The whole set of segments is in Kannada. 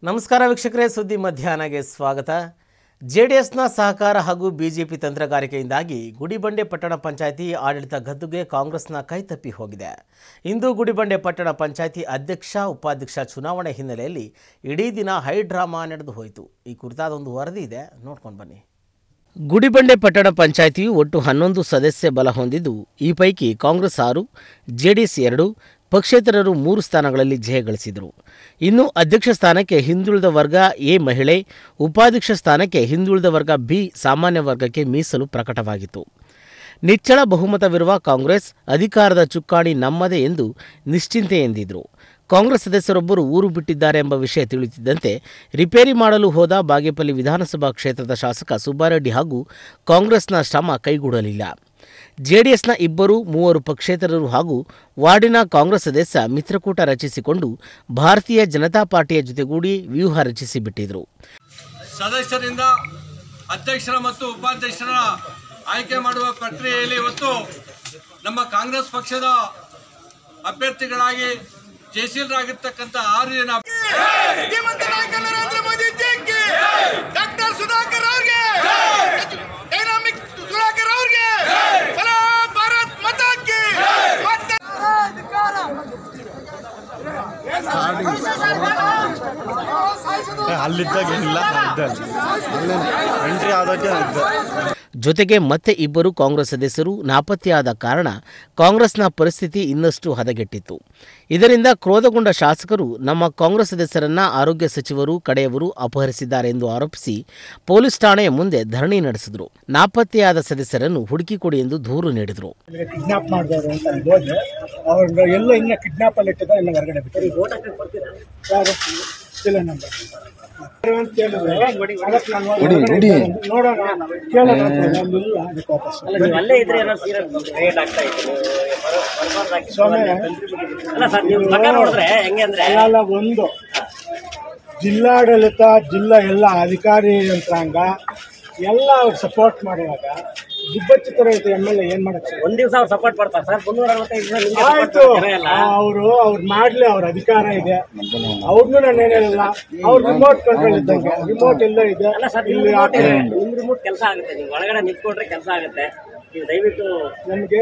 ನಮಸ್ಕಾರ ವೀಕ್ಷಕರೇ ಸುದ್ದಿ ಮಧ್ಯಾಹ್ನಗೆ ಸ್ವಾಗತ ಜೆಡಿಎಸ್ನ ಸಹಕಾರ ಹಾಗೂ ಬಿಜೆಪಿ ತಂತ್ರಗಾರಿಕೆಯಿಂದಾಗಿ ಗುಡಿಬಂಡೆ ಪಟ್ಟಣ ಪಂಚಾಯಿತಿ ಆಡಳಿತ ಗದ್ದುಗೆ ಕಾಂಗ್ರೆಸ್ನ ಕೈತಪ್ಪಿ ಹೋಗಿದೆ ಇಂದು ಗುಡಿಬಂಡೆ ಪಟ್ಟಣ ಪಂಚಾಯಿತಿ ಅಧ್ಯಕ್ಷ ಉಪಾಧ್ಯಕ್ಷ ಚುನಾವಣೆ ಹಿನ್ನೆಲೆಯಲ್ಲಿ ಇಡೀ ದಿನ ಹೈ ಡ್ರಾಮಾ ನಡೆದು ಹೋಯಿತು ಈ ಕುರಿತಾದ ಒಂದು ವರದಿ ಇದೆ ನೋಡ್ಕೊಂಡು ಬನ್ನಿ ಗುಡಿಬಂಡೆ ಪಟ್ಟಣ ಪಂಚಾಯಿತಿಯು ಒಟ್ಟು ಹನ್ನೊಂದು ಸದಸ್ಯ ಬಲ ಹೊಂದಿದ್ದು ಈ ಪೈಕಿ ಕಾಂಗ್ರೆಸ್ ಆರು ಜೆಡಿಎಸ್ ಎರಡು ಪಕ್ಷೇತರರು ಮೂರು ಸ್ಥಾನಗಳಲ್ಲಿ ಜಯ ಗಳಿಸಿದರು ಇನ್ನು ಅಧ್ಯಕ್ಷ ಸ್ಥಾನಕ್ಕೆ ಹಿಂದುಳಿದ ವರ್ಗ ಎ ಮಹಿಳೆ ಉಪಾಧ್ಯಕ್ಷ ಸ್ಥಾನಕ್ಕೆ ಹಿಂದುಳಿದ ವರ್ಗ ಬಿ ಸಾಮಾನ್ಯ ವರ್ಗಕ್ಕೆ ಮೀಸಲು ಪ್ರಕಟವಾಗಿತ್ತು ನಿಚ್ಚಳ ಬಹುಮತವಿರುವ ಕಾಂಗ್ರೆಸ್ ಅಧಿಕಾರದ ಚುಕ್ಕಾಣಿ ನಮ್ಮದೇ ಎಂದು ನಿಶ್ಚಿಂತೆ ಎಂದಿದ್ರು ಕಾಂಗ್ರೆಸ್ ಸದಸ್ಯರೊಬ್ಬರು ಊರು ಬಿಟ್ಟಿದ್ದಾರೆ ಎಂಬ ವಿಷಯ ತಿಳಿಯುತ್ತಿದ್ದಂತೆ ರಿಪೇರಿ ಮಾಡಲು ಹೋದ ಬಾಗೇಪಲ್ಲಿ ವಿಧಾನಸಭಾ ಕ್ಷೇತ್ರದ ಶಾಸಕ ಸುಬ್ಬಾರೆಡ್ಡಿ ಹಾಗೂ ಕಾಂಗ್ರೆಸ್ನ ಶ್ರಮ ಕೈಗೂಡಲಿಲ್ಲ ಜೆಡಿಎಸ್ನ ಇಬ್ಬರು ಮೂವರು ಪಕ್ಷೇತರರು ಹಾಗೂ ವಾರ್ಡಿನ ಕಾಂಗ್ರೆಸ್ ಸದಸ್ಯ ಮಿತ್ರಕೂಟ ರಚಿಸಿಕೊಂಡು ಭಾರತೀಯ ಜನತಾ ಪಾರ್ಟಿಯ ಜೊತೆಗೂಡಿ ವ್ಯೂಹ ರಚಿಸಿಬಿಟ್ಟಿದ್ರು ಸದಸ್ಯರಿಂದ ಅಧ್ಯಕ್ಷರ ಮತ್ತು ಉಪಾಧ್ಯಕ್ಷರ ಆಯ್ಕೆ ಮಾಡುವ ಪ್ರಕ್ರಿಯೆಯಲ್ಲಿ ಇವತ್ತು ನಮ್ಮ ಕಾಂಗ್ರೆಸ್ ಪಕ್ಷದ ಅಭ್ಯರ್ಥಿಗಳಾಗಿ ಜಯಶೀಲರಾಗಿರ್ತಕ್ಕಂಥ ಆರು ಜನ ಶ್ರೀಮಂತ ನಾಯಕ ನರೇಂದ್ರ ಮೋದಿ ಜೈಗೆ ಡಾಕ್ಟರ್ ಸುಧಾಕರ್ ಅವ್ರಿಗೆ ಡೈನಾಮಿಕ್ ಸುಧಾಕರ್ ಅವ್ರಿಗೆ ಬಲ ಭಾರತ್ ಮಾತಾಕ್ಕೆ ಮತ್ತೆ ಅಲ್ಲಿದ್ದಾಗ ಏನಿಲ್ಲ ಇದ್ದೆ ಅಲ್ಲೇ ಎಂಟ್ರಿ ಆದಕ್ಕೆ ಇದ್ದೆ ಜೊತೆಗೆ ಮತ್ತೆ ಇಬ್ಬರು ಕಾಂಗ್ರೆಸ್ ಸದಸ್ಯರು ನಾಪತ್ತೆಯಾದ ಕಾರಣ ಕಾಂಗ್ರೆಸ್ನ ಪರಿಸ್ಥಿತಿ ಇನ್ನಷ್ಟು ಹದಗೆಟ್ಟಿತ್ತು ಇದರಿಂದ ಕ್ರೋಧಗೊಂಡ ಶಾಸಕರು ನಮ್ಮ ಕಾಂಗ್ರೆಸ್ ಸದಸ್ಯರನ್ನ ಆರೋಗ್ಯ ಸಚಿವರು ಕಡೆಯವರು ಅಪಹರಿಸಿದ್ದಾರೆ ಎಂದು ಆರೋಪಿಸಿ ಪೊಲೀಸ್ ಠಾಣೆಯ ಮುಂದೆ ಧರಣಿ ನಡೆಸಿದರು ನಾಪತ್ತೆಯಾದ ಸದಸ್ಯರನ್ನು ಹುಡುಕಿಕೊಡಿ ಎಂದು ದೂರು ನೀಡಿದರು ಕಿಡ್ನಾಪ್ ಮಾಡಿದವರು ಅಂತ ಅಲ್ಲಿ ಹೋದ್ರೆ ಅವ್ರನ್ನ ಎಲ್ಲ ಇನ್ನ ಕಿಡ್ನಾಪ್ ಅಲ್ಲಿ ಇಟ್ಟಿದ್ದಾರೆ ಇನ್ನು ಹೊರಗಡೆ ಬಿಟ್ಟು ಯಾರು ಇಲ್ಲ ನಂಬರ್ ಅಂತ ಕೇಳಿದ್ರೆ ಅದಕ್ಕೆ ನಾನು ಹೊರಗಡೆ ಬಂದು ನೋಡೋಣ ಕೇಳೋಣ ಅಂತ ನಾನು ಇಲ್ಲ ಅದಕ್ಕೆ ವಾಪಸ್ ಅಲ್ಲೇ ಇದ್ರೆ ಏನೋ ಸೀರಿಯಸ್ ರೇಟ್ ಆಗ್ತಾ ಇತ್ತು ಬರಬಾರ್ದಾಗಿ ಸ್ವಾಮಿ ಅಲ್ಲ ಸರ್ ನೀವು ಮಗ ನೋಡಿದ್ರೆ ಹೆಂಗೆ ಅಂದ್ರೆ ಅಲ್ಲ ಒಂದು ಜಿಲ್ಲಾಡಳಿತ ಜಿಲ್ಲಾ ಎಲ್ಲ ಅಧಿಕಾರಿ ಯಂತ್ರಾಂಗ ಎಲ್ಲ ಅವ್ರು ಸಪೋರ್ಟ್ ಮಾಡುವಾಗ ಗುಬ್ಬಚ್ಚಿತರ ಎಮ್ ಎಲ್ ಎ ಏನ್ ಮಾಡಕ್ಕೆ ಒಂದ್ ದಿವಸ ಅವ್ರು ಸಪೋರ್ಟ್ ಮಾಡ್ತಾರೆ ಸರ್ ಮುನ್ನೂರ ಅರವತ್ತೈದು ದಿನ ನಿಮ್ಗೆ ಆಯ್ತು support ಮಾಡ್ತಾರೆ ಎಲ್ಲ ಅವರು ಅವ್ರು ಮಾಡ್ಲಿ ಅವ್ರ ಅಧಿಕಾರ ಇದೆ ಅವ್ರನ್ನೂ ನಾನು ಏನಿಲ್ಲ ಅವ್ರ ರಿಮೋಟ್ ಕಂಟ್ರೋಲ್ ಇದ್ದಂಗೆ ರಿಮೋಟ್ ಎಲ್ಲ ಇದೆ ಅಲ್ಲ ಸರ್ ನಿಮ್ ಇಲ್ಲಿ ರಿಮೋಟ್ ಹಾಕಿ ನಿಮ್ ರಿಮೋಟ್ ಕೆಲಸ ಆಗುತ್ತೆ ನೀವು ಒಳಗಡೆ ನಿಂತ್ಕೊಂಡ್ರೆ ಕೆಲಸ ಆಗುತ್ತೆ ನೀವು ದಯವಿಟ್ಟು ನಮಗೆ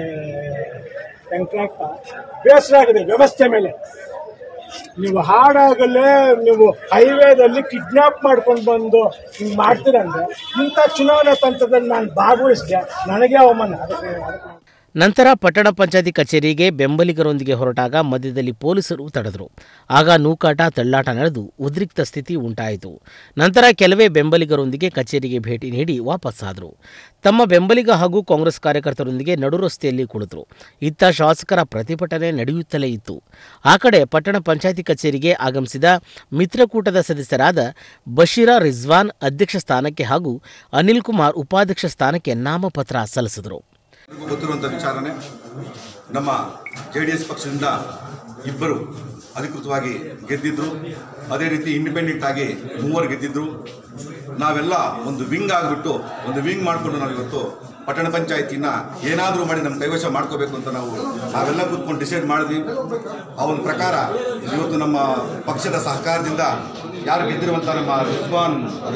ವೆಂಕಟಪ್ಪ ಬೇಸರ ಆಗಿದೆ ವ್ಯವಸ್ಥೆ ಮೇಲೆ ನೀವು ಹಾಡಾಗಲೇ ನೀವು ಹೈವೇದಲ್ಲಿ ಕಿಡ್ನಾಪ್ ಮಾಡ್ಕೊಂಡು ಬಂದು ಹಿಂಗೆ ಮಾಡ್ತೀರಂದ್ರೆ ಇಂಥ ಚುನಾವಣಾ ತಂತ್ರದಲ್ಲಿ ನಾನು ಭಾಗವಹಿಸಿದೆ ನನಗೆ ಅವಮಾನ ಅದಕ್ಕೆ ಅದಕ್ಕೆ ನಂತರ ಪಟ್ಟಣ ಪಂಚಾಯತಿ ಕಚೇರಿಗೆ ಬೆಂಬಲಿಗರೊಂದಿಗೆ ಹೊರಟಾಗ ಮಧ್ಯದಲ್ಲಿ ಪೊಲೀಸರು ತಡೆದರು ಆಗ ನೂಕಾಟ ತಳ್ಳಾಟ ನಡೆದು ಉದ್ರಿಕ್ತ ಸ್ಥಿತಿ ಉಂಟಾಯಿತು ನಂತರ ಕೆಲವೇ ಬೆಂಬಲಿಗರೊಂದಿಗೆ ಕಚೇರಿಗೆ ಭೇಟಿ ನೀಡಿ ವಾಪಸ್ಸಾದರು ತಮ್ಮ ಬೆಂಬಲಿಗ ಹಾಗೂ ಕಾಂಗ್ರೆಸ್ ಕಾರ್ಯಕರ್ತರೊಂದಿಗೆ ನಡು ರಸ್ತೆಯಲ್ಲಿ ಕುಳಿತರು ಇತ್ತ ಶಾಸಕರ ಪ್ರತಿಭಟನೆ ನಡೆಯುತ್ತಲೇ ಇತ್ತು ಆ ಕಡೆ ಪಟ್ಟಣ ಪಂಚಾಯತಿ ಕಚೇರಿಗೆ ಆಗಮಿಸಿದ ಮಿತ್ರಕೂಟದ ಸದಸ್ಯರಾದ ಬಶೀರಾ ರಿಜ್ವಾನ್ ಅಧ್ಯಕ್ಷ ಸ್ಥಾನಕ್ಕೆ ಹಾಗೂ ಅನಿಲ್ ಕುಮಾರ್ ಉಪಾಧ್ಯಕ್ಷ ಸ್ಥಾನಕ್ಕೆ ನಾಮಪತ್ರ ಸಲ್ಲಿಸಿದರು ಎಲ್ರಿಗೂ ಗೊತ್ತಿರುವಂಥ ವಿಚಾರನೆ ನಮ್ಮ ಜೆ ಡಿ ಎಸ್ ಪಕ್ಷದಿಂದ ಇಬ್ಬರು ಅಧಿಕೃತವಾಗಿ ಗೆದ್ದಿದ್ರು ಅದೇ ರೀತಿ ಇಂಡಿಪೆಂಡೆಂಟ್ ಆಗಿ ಮೂವರು ಗೆದ್ದಿದ್ರು ನಾವೆಲ್ಲ ಒಂದು ವಿಂಗ್ ಆಗಿಬಿಟ್ಟು ಒಂದು ವಿಂಗ್ ಮಾಡಿಕೊಂಡು ನಾವು ಇವತ್ತು ಪಟ್ಟಣ ಪಂಚಾಯತಿನ ಏನಾದರೂ ಮಾಡಿ ನಮ್ಮ ಕೈವಶ ಮಾಡ್ಕೋಬೇಕು ಅಂತ ನಾವು ನಾವೆಲ್ಲ ಕೂತ್ಕೊಂಡು ಡಿಸೈಡ್ ಮಾಡಿದ್ವಿ ಆ ಒಂದು ಪ್ರಕಾರ ಇವತ್ತು ನಮ್ಮ ಪಕ್ಷದ ಸಹಕಾರದಿಂದ ಯಾರು ಗೆದ್ದಿರುವಂಥ ನಮ್ಮ ರಿಜ್ವಾನ್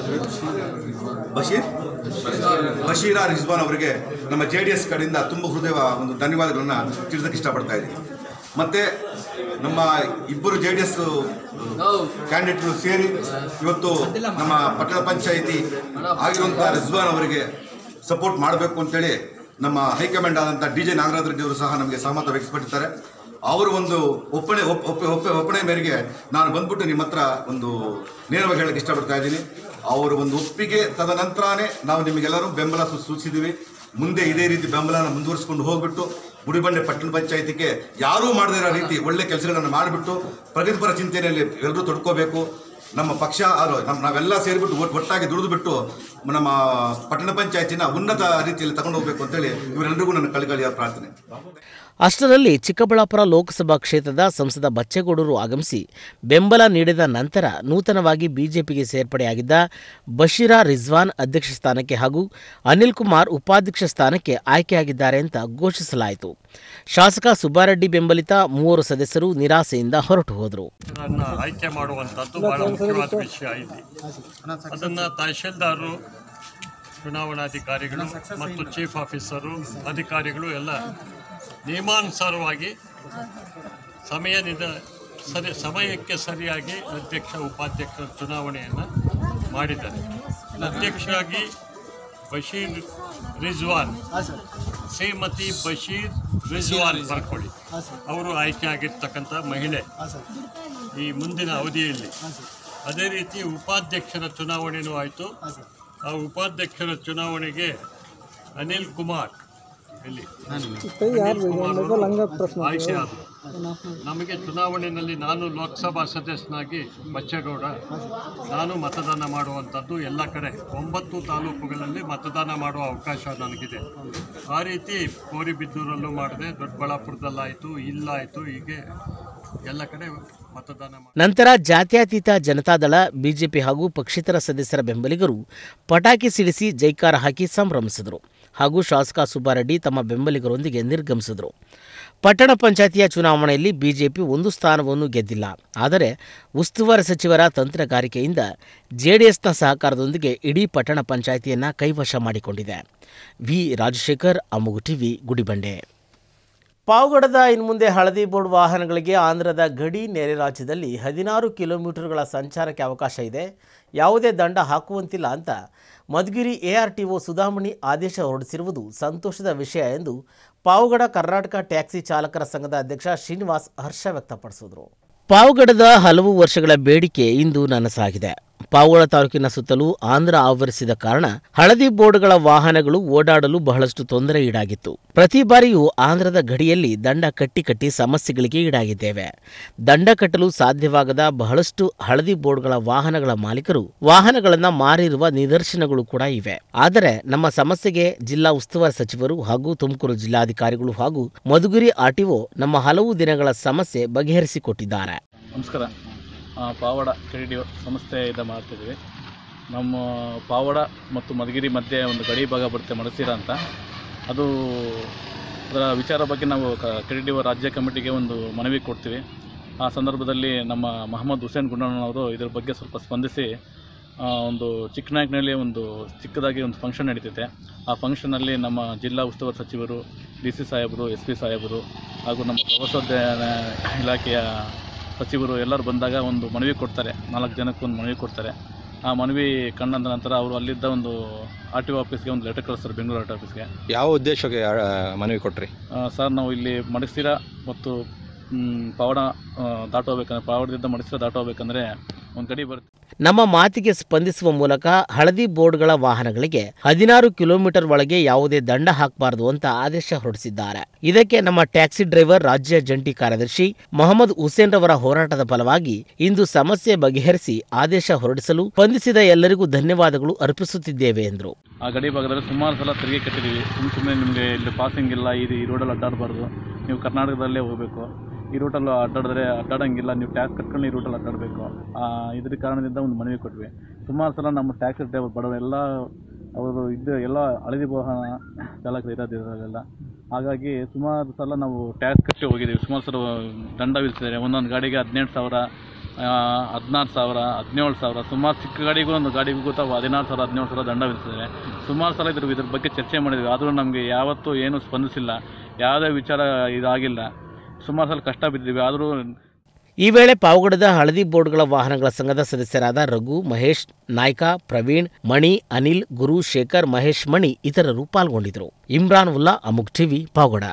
ಬಶೀರ್ ಬಶೀರಾ ರಿಜ್ವಾನ್ ಅವರಿಗೆ ನಮ್ಮ ಜೆ ಡಿ ಎಸ್ ಕಡೆಯಿಂದ ತುಂಬ ಹೃದಯ ಒಂದು ಧನ್ಯವಾದಗಳನ್ನು ತಿಳಿಸೋಕೆ ಇಷ್ಟಪಡ್ತಾ ಇದ್ದೀನಿ ಮತ್ತು ನಮ್ಮ ಇಬ್ಬರು ಜೆ ಡಿ ಎಸ್ ಕ್ಯಾಂಡಿಡೇಟ್ಗಳು ಸೇರಿ ಇವತ್ತು ನಮ್ಮ ಪಟ್ಟಣ ಪಂಚಾಯಿತಿ ಆಗಿರುವಂಥ ರಿಜ್ವಾನ್ ಅವರಿಗೆ ಸಪೋರ್ಟ್ ಮಾಡಬೇಕು ಅಂತೇಳಿ ನಮ್ಮ ಹೈಕಮಾಂಡ್ ಆದಂಥ ಡಿ ಜೆ ನಾಗರಾಜ್ ರೆಡ್ಡಿ ಅವರು ಸಹ ನಮಗೆ ಸಹಮತ ವ್ಯಕ್ತಪಟ್ಟಿದ್ದಾರೆ ಅವರು ಒಂದು ಒಪ್ಪಣೆ ಒಪ್- ಒಪ್ಪ ಒಪ್ಪ ಒಪ್ಪಣೆ ಮೇರೆಗೆ ನಾನು ಬಂದ್ಬಿಟ್ಟು ನಿಮ್ಮ ಹತ್ರ ಒಂದು ನೇರವಾಗಿ ಹೇಳಕ್ಕೆ ಇಷ್ಟಪಡ್ತಾ ಇದ್ದೀನಿ ಅವರ ಒಂದು ಒಪ್ಪಿಗೆ ತದನಂತರನೇ ನಾವು ನಿಮಗೆಲ್ಲರೂ ಬೆಂಬಲ ಸೂ- ಸೂಚಿಸಿದ್ದೀವಿ ಮುಂದೆ ಇದೇ ರೀತಿ ಬೆಂಬಲನ ಮುಂದುವರಿಸಿಕೊಂಡು ಹೋಗ್ಬಿಟ್ಟು ಗುಡಿಬಂಡೆ ಪಟ್ಟಣ ಪಂಚಾಯತಿಗೆ ಯಾರೂ ಮಾಡದೇ ಇರೋ ರೀತಿ ಒಳ್ಳೆ ಕೆಲಸಗಳನ್ನು ಮಾಡಿಬಿಟ್ಟು ಪ್ರಗತಿಪರ ಚಿಂತನೆಯಲ್ಲಿ ಎಲ್ಲರೂ ತೊಡ್ಕೋಬೇಕು ನಮ್ಮ ಪಕ್ಷ ಅದು ನಮ್ಮ ನಾವೆಲ್ಲ ಸೇರಿಬಿಟ್ಟು ಒಟ್- ಒಟ್ಟಾಗಿ ದುಡಿದುಬಿಟ್ಟು ನಮ್ಮ ಪಟ್ಟಣ ಪಂಚಾಯತಿನ ಉನ್ನತ ರೀತಿಯಲ್ಲಿ ತಗೊಂಡು ಹೋಗ್ಬೇಕು ಅಂತೇಳಿ ಇವರೆಲ್ಲರಿಗೂ ನನ್ನ ಕಳಿಕಳಿಯ ಪ್ರಾರ್ಥನೆ ಅಷ್ಟರಲ್ಲಿ ಚಿಕ್ಕಬಳ್ಳಾಪುರ ಲೋಕಸಭಾ ಕ್ಷೇತ್ರದ ಸಂಸದ ಬಚ್ಚೇಗೌಡರು ಆಗಮಿಸಿ ಬೆಂಬಲ ನೀಡಿದ ನಂತರ ನೂತನವಾಗಿ ಬಿಜೆಪಿಗೆ ಸೇರ್ಪಡೆಯಾಗಿದ್ದ ಬಶೀರಾ ರಿಜ್ವಾನ್ ಅಧ್ಯಕ್ಷ ಸ್ಥಾನಕ್ಕೆ ಹಾಗೂ ಅನಿಲ್ ಕುಮಾರ್ ಉಪಾಧ್ಯಕ್ಷ ಸ್ಥಾನಕ್ಕೆ ಆಯ್ಕೆಯಾಗಿದ್ದಾರೆ ಅಂತ ಘೋಷಿಸಲಾಯಿತು ಶಾಸಕ ಸುಬ್ಬಾರೆಡ್ಡಿ ಬೆಂಬಲಿತ ಮೂವರು ಸದಸ್ಯರು ನಿರಾಸೆಯಿಂದ ಹೊರಟು ಹೋದರು ಅದನ್ನ ಆಯ್ಕೆ ಮಾಡುವಂಥದ್ದು ಬಹಳ ಮುಖ್ಯವಾದ ವಿಷಯ ಇಲ್ಲಿ ಅದನ್ನು ತಹಶೀಲ್ದಾರರು ಚುನಾವಣಾಧಿಕಾರಿಗಳು ಮತ್ತು ಚೀಫ್ ಆಫೀಸರು ಅಧಿಕಾರಿಗಳು ಎಲ್ಲ ನಿಯಮಾನುಸಾರವಾಗಿ ಸಮಯ ನಿದ ಸರಿ ಸಮಯಕ್ಕೆ ಸರಿಯಾಗಿ ಅಧ್ಯಕ್ಷ ಉಪಾಧ್ಯಕ್ಷರ ಚುನಾವಣೆಯನ್ನು ಮಾಡಿದ್ದಾರೆ ಅಧ್ಯಕ್ಷರಾಗಿ ಬಶೀರ್ ರಿಜ್ವಾನ್ ಶ್ರೀಮತಿ ಬಶೀರ್ ರಿಜ್ವಾನ್ ಬರ್ಕೊಳ್ಳಿ ಅವರು ಆಯ್ಕೆ ಆಗಿರ್ತಕ್ಕಂಥ ಮಹಿಳೆ ಈ ಮುಂದಿನ ಅವಧಿಯಲ್ಲಿ ಅದೇ ರೀತಿ ಉಪಾಧ್ಯಕ್ಷರ ಚುನಾವಣೆಯೂ ಆಯಿತು ಆ ಉಪಾಧ್ಯಕ್ಷರ ಚುನಾವಣೆಗೆ ಅನಿಲ್ ಕುಮಾರ್ ಎಲ್ಲಿ ಅನಿಲ್ ಕುಮಾರ್ ಅವರು ಆಯ್ಕೆ ಆದರು ನಮಗೆ ಚುನಾವಣೆಯಲ್ಲಿ ನಾನು ಲೋಕಸಭಾ ಸದಸ್ಯನಾಗಿ ಬಚ್ಚೇಗೌಡ ನಾನು ಮತದಾನ ಮಾಡುವಂಥದ್ದು ಎಲ್ಲ ಕಡೆ ಒಂಬತ್ತು ತಾಲೂಕುಗಳಲ್ಲಿ ಮತದಾನ ಮಾಡುವ ಅವಕಾಶ ನನಗಿದೆ ಆ ರೀತಿ ಕೋರಿಬಿದ್ದೂರಲ್ಲೂ ಮಾಡಿದೆ ದೊಡ್ಡಬಳ್ಳಾಪುರದಲ್ಲಾಯಿತು ಇಲ್ಲಾಯಿತು ಹೀಗೆ ಎಲ್ಲ ಕಡೆ ಮತದಾನ ಮಾಡಿ ನಂತರ ಜಾತ್ಯತೀತ ಜನತಾದಳ ಬಿಜೆಪಿ ಹಾಗೂ ಪಕ್ಷೇತರ ಸದಸ್ಯರ ಬೆಂಬಲಿಗರು ಪಟಾಕಿ ಸಿಡಿಸಿ ಜೈಕಾರ ಹಾಕಿ ಸಂಭ್ರಮಿಸಿದರು ಹಾಗೂ ಶಾಸಕ ಸುಬ್ಬಾರೆಡ್ಡಿ ತಮ್ಮ ಬೆಂಬಲಿಗರೊಂದಿಗೆ ನಿರ್ಗಮಿಸಿದರು ಪಟ್ಟಣ ಪಂಚಾಯತಿಯ ಚುನಾವಣೆಯಲ್ಲಿ ಬಿಜೆಪಿ ಒಂದು ಸ್ಥಾನವನ್ನು ಗೆದ್ದಿಲ್ಲ ಆದರೆ ಉಸ್ತುವಾರಿ ಸಚಿವರ ತಂತ್ರಗಾರಿಕೆಯಿಂದ ಜೆಡಿಎಸ್ನ ಸಹಕಾರದೊಂದಿಗೆ ಇಡೀ ಪಟ್ಟಣ ಪಂಚಾಯಿತಿಯನ್ನು ಕೈವಶ ಮಾಡಿಕೊಂಡಿದೆ ವಿ ರಾಜಶೇಖರ್ ಅಮ್ಮಗು ಟಿವಿ ಗುಡಿಬಂಡೆ ಪಾವಗಡದ ಇನ್ಮುಂದೆ ಹಳದಿ ಬೋರ್ಡ್ ವಾಹನಗಳಿಗೆ ಆಂಧ್ರದ ಗಡಿ ನೆರೆ ರಾಜ್ಯದಲ್ಲಿ ಹದಿನಾರು ಕಿಲೋಮೀಟರ್ಗಳ ಸಂಚಾರಕ್ಕೆ ಅವಕಾಶ ಇದೆ ಯಾವುದೇ ದಂಡ ಹಾಕುವಂತಿಲ್ಲ ಅಂತ ಮಧುಗಿರಿ ಎಆರ್ಟಿಒ ಸುಧಾಮಣಿ ಆದೇಶ ಹೊರಡಿಸಿರುವುದು ಸಂತೋಷದ ವಿಷಯ ಎಂದು ಪಾವಗಡ ಕರ್ನಾಟಕ ಟ್ಯಾಕ್ಸಿ ಚಾಲಕರ ಸಂಘದ ಅಧ್ಯಕ್ಷ ಶ್ರೀನಿವಾಸ್ ಹರ್ಷ ವ್ಯಕ್ತಪಡಿಸಿದರು ಪಾವಗಡದ ಹಲವು ವರ್ಷಗಳ ಬೇಡಿಕೆ ಇಂದು ನನಸಾಗಿದೆ ಪಾವಗಡ ತಾಲೂಕಿನ ಸುತ್ತಲೂ ಆಂಧ್ರ ಆವರಿಸಿದ ಕಾರಣ ಹಳದಿ ಬೋರ್ಡ್ಗಳ ವಾಹನಗಳು ಓಡಾಡಲು ಬಹಳಷ್ಟು ತೊಂದರೆ ಈಡಾಗಿತ್ತು ಪ್ರತಿ ಬಾರಿಯೂ ಆಂಧ್ರದ ಗಡಿಯಲ್ಲಿ ದಂಡ ಕಟ್ಟಿ ಕಟ್ಟಿ ಸಮಸ್ಯೆಗಳಿಗೆ ಈಡಾಗಿದ್ದೇವೆ ದಂಡ ಕಟ್ಟಲು ಸಾಧ್ಯವಾಗದ ಬಹಳಷ್ಟು ಹಳದಿ ಬೋರ್ಡ್ಗಳ ವಾಹನಗಳ ಮಾಲೀಕರು ವಾಹನಗಳನ್ನು ಮಾರಿರುವ ನಿದರ್ಶನಗಳು ಕೂಡ ಇವೆ ಆದರೆ ನಮ್ಮ ಸಮಸ್ಯೆಗೆ ಜಿಲ್ಲಾ ಉಸ್ತುವಾರಿ ಸಚಿವರು ಹಾಗೂ ತುಮಕೂರು ಜಿಲ್ಲಾಧಿಕಾರಿಗಳು ಹಾಗೂ ಮಧುಗಿರಿ ಆರ್ಟಿಒ ನಮ್ಮ ಹಲವು ದಿನಗಳ ಸಮಸ್ಯೆ ಬಗೆಹರಿಸಿಕೊಟ್ಟಿದ್ದಾರೆ ನಮಸ್ಕಾರ ಆ, ಪಾವಡ ಕ್ರೆಡಿಟ್ ಸಂಸ್ಥೆಯಿಂದ ಮಾಡ್ತಿದ್ವಿ ನಮ್ಮ ಪಾವಡ ಮತ್ತು ಮಧುಗಿರಿ ಮಧ್ಯೆ ಒಂದು ಗಡಿ ಭಾಗ ಬರುತ್ತೆ ಮಡಸೀರ ಅಂತ ಅದು ಅದರ ವಿಚಾರ ಬಗ್ಗೆ ನಾವು ಕ್ರೆಡಿಟ್ ರಾಜ್ಯ ಕಮಿಟಿಗೆ ಒಂದು ಮನವಿ ಕೊಡ್ತೀವಿ ಆ ಸಂದರ್ಭದಲ್ಲಿ ನಮ್ಮ ಮಹಮ್ಮದ್ ಹುಸೇನ್ ಗುಂಡಣ್ಣನವರು ಇದ್ರ ಬಗ್ಗೆ ಸ್ವಲ್ಪ ಸ್ಪಂದಿಸಿ ಆ, ಒಂದು ಚಿಕ್ಕನಾಯಕನಲ್ಲಿ ಒಂದು ಚಿಕ್ಕದಾಗಿ ಒಂದು ಫಂಕ್ಷನ್ ನಡೀತಿದೆ ಆ ಫಂಕ್ಷನಲ್ಲಿ ನಮ್ಮ ಜಿಲ್ಲಾ ಉಸ್ತುವಾರಿ ಸಚಿವರು ಡಿ ಸಿ ಸಾಹೇಬರು ಎಸ್ ಪಿ ಸಾಹೇಬರು ಹಾಗೂ ನಮ್ಮ ಪ್ರವಾಸೋದ್ಯನ ಇಲಾಖೆಯ ಸಚಿವರು ಎಲ್ಲರೂ ಬಂದಾಗ ಒಂದು ಮನವಿ ಕೊಡ್ತಾರೆ ನಾಲ್ಕು ಜನಕ್ಕೆ ಒಂದು ಮನವಿ ಕೊಡ್ತಾರೆ ಆ ಮನವಿ ಕಂಡ ನಂತರ ಅವರು ಅಲ್ಲಿದ್ದ ಒಂದು ಆರ್ ಟಿ ಒ ಆಫೀಸ್ಗೆ ಒಂದು ಲೆಟರ್ ಕಳಿಸ್ತಾರೆ ಬೆಂಗಳೂರು ಆರ್ ಟಿ ಆಫೀಸ್ಗೆ ಯಾವ ಉದ್ದೇಶಕ್ಕೆ ಆ, ಮನವಿ ಕೊಟ್ರಿ ಆ, ಸರ್ ನಾವು ಇಲ್ಲಿ ಮಡಸಿರ ಮತ್ತು ಮ್, ಪಾವಡ ಆ, ದಾಟೋಬೇಕಂದ್ರೆ ಪಾವಡದಿಂದ ಮಡಸಿರ ದಾಟೋಬೇಕಂದ್ರೆ ಒಂದು ಗಡಿ ಬರುತ್ತೆ ನಮ್ಮ ಮಾತಿಗೆ ಸ್ಪಂದಿಸುವ ಮೂಲಕ ಹಳದಿ ಬೋರ್ಡ್ಗಳ ವಾಹನಗಳಿಗೆ ಹದಿನಾರು ಕಿಲೋಮೀಟರ್ ಒಳಗೆ ಯಾವುದೇ ದಂಡ ಹಾಕಬಾರದು ಅಂತ ಆದೇಶ ಹೊರಡಿಸಿದ್ದಾರೆ ಇದಕ್ಕೆ ನಮ್ಮ ಟ್ಯಾಕ್ಸಿ ಡ್ರೈವರ್ ರಾಜ್ಯ ಜಂಟಿ ಕಾರ್ಯದರ್ಶಿ ಮೊಹಮ್ಮದ್ ಹುಸೇನ್ ರವರ ಹೋರಾಟದ ಫಲವಾಗಿ ಇಂದು ಸಮಸ್ಯೆ ಬಗೆಹರಿಸಿ ಆದೇಶ ಹೊರಡಿಸಲು ಸ್ಪಂದಿಸಿದ ಎಲ್ಲರಿಗೂ ಧನ್ಯವಾದಗಳು ಅರ್ಪಿಸುತ್ತಿದ್ದೇವೆ ಎಂದರು ಆ ಗಡಿ ಭಾಗದಲ್ಲಿ ಸುಮಾರು ಸಲ ತೆರಿಗೆ ಕಟ್ಟಿದ್ದೀವಿ ಸುಮ್ಮ ಸುಮ್ಮನೆ ನಿಮಗೆ ಇಲ್ಲಿ ಪಾಸಿಂಗ್ ಇಲ್ಲ ಇದು ಈ ರೋಡಲ್ಲಿ ಅಡ್ಡಾಡಬಾರ್ದು ನೀವು ಕರ್ನಾಟಕದಲ್ಲೇ ಹೋಗಬೇಕು ಈ ರೂಟಲ್ಲಿ ಅಡ್ಡಾಡಿದ್ರೆ ಅಡ್ಡಾಡಂಗಿಲ್ಲ ನೀವು ಟ್ಯಾಕ್ಸ್ ಕಟ್ಕೊಂಡು ಈ ರೂಟಲ್ಲಿ ಅಡ್ಡಾಡಬೇಕು ಇದ್ರ ಕಾರಣದಿಂದ ಒಂದು ಮನವಿ ಕೊಟ್ವಿ ಸುಮಾರು ಸಲ ನಮ್ಮ ಟ್ಯಾಕ್ಸಿ ಡ್ರೈವರ್ ಬಡವರೆಲ್ಲ ಅವರು ಇದು ಎಲ್ಲ ಹಳದಿ ವಾಹನ ಚಾಲಕರು ಇರೋದು ಇದರಲ್ಲೆಲ್ಲ ಹಾಗಾಗಿ ಸುಮಾರು ಸಲ ನಾವು ಟ್ಯಾಕ್ಸ್ ಕಟ್ಟಿ ಹೋಗಿದ್ದೀವಿ ಸುಮಾರು ಸಲ ದಂಡ ವಿಧಿಸಿದ್ದಾರೆ ಒಂದೊಂದು ಗಾಡಿಗೆ ಹದಿನೆಂಟು ಸಾವಿರ ಹದಿನಾರು ಸಾವಿರ ಹದಿನೇಳು ಸಾವಿರ ಸುಮಾರು ಚಿಕ್ಕ ಗಾಡಿಗೂ ಒಂದು ಗಾಡಿಗೂ ತಾವು ಹದಿನಾರು ಸಾವಿರ ಹದಿನೇಳು ಸಾವಿರ ದಂಡ ವಿಧಿಸಿದ್ದಾರೆ ಸುಮಾರು ಸಲ ಇದ್ರ ಇದ್ರ ಬಗ್ಗೆ ಚರ್ಚೆ ಮಾಡಿದ್ವಿ ಆದರೂ ನಮಗೆ ಯಾವತ್ತೂ ಏನೂ ಸ್ಪಂದಿಸಿಲ್ಲ ಯಾವುದೇ ವಿಚಾರ ಇದಾಗಿಲ್ಲ ಸುಮಾರು ಸಲ ಕಷ್ಟ ಬಿದ್ದಿದ್ದೀವಿ ಆದರೂ ಈ ವೇಳೆ ಪಾವಗಡದ ಹಳದಿ ಬೋರ್ಡ್ಗಳ ವಾಹನಗಳ ಸಂಘದ ಸದಸ್ಯರಾದ ರಘು ಮಹೇಶ್ ನಾಯ್ಕ ಪ್ರವೀಣ್ ಮಣಿ ಅನಿಲ್ ಗುರು ಶೇಖರ್ ಮಹೇಶ್ ಮಣಿ ಇತರರು ಪಾಲ್ಗೊಂಡಿದ್ದರು ಇಮ್ರಾನ್ ಉಲ್ಲಾ ಅಮುಕ್ ಟಿವಿ ಪಾವಗಡ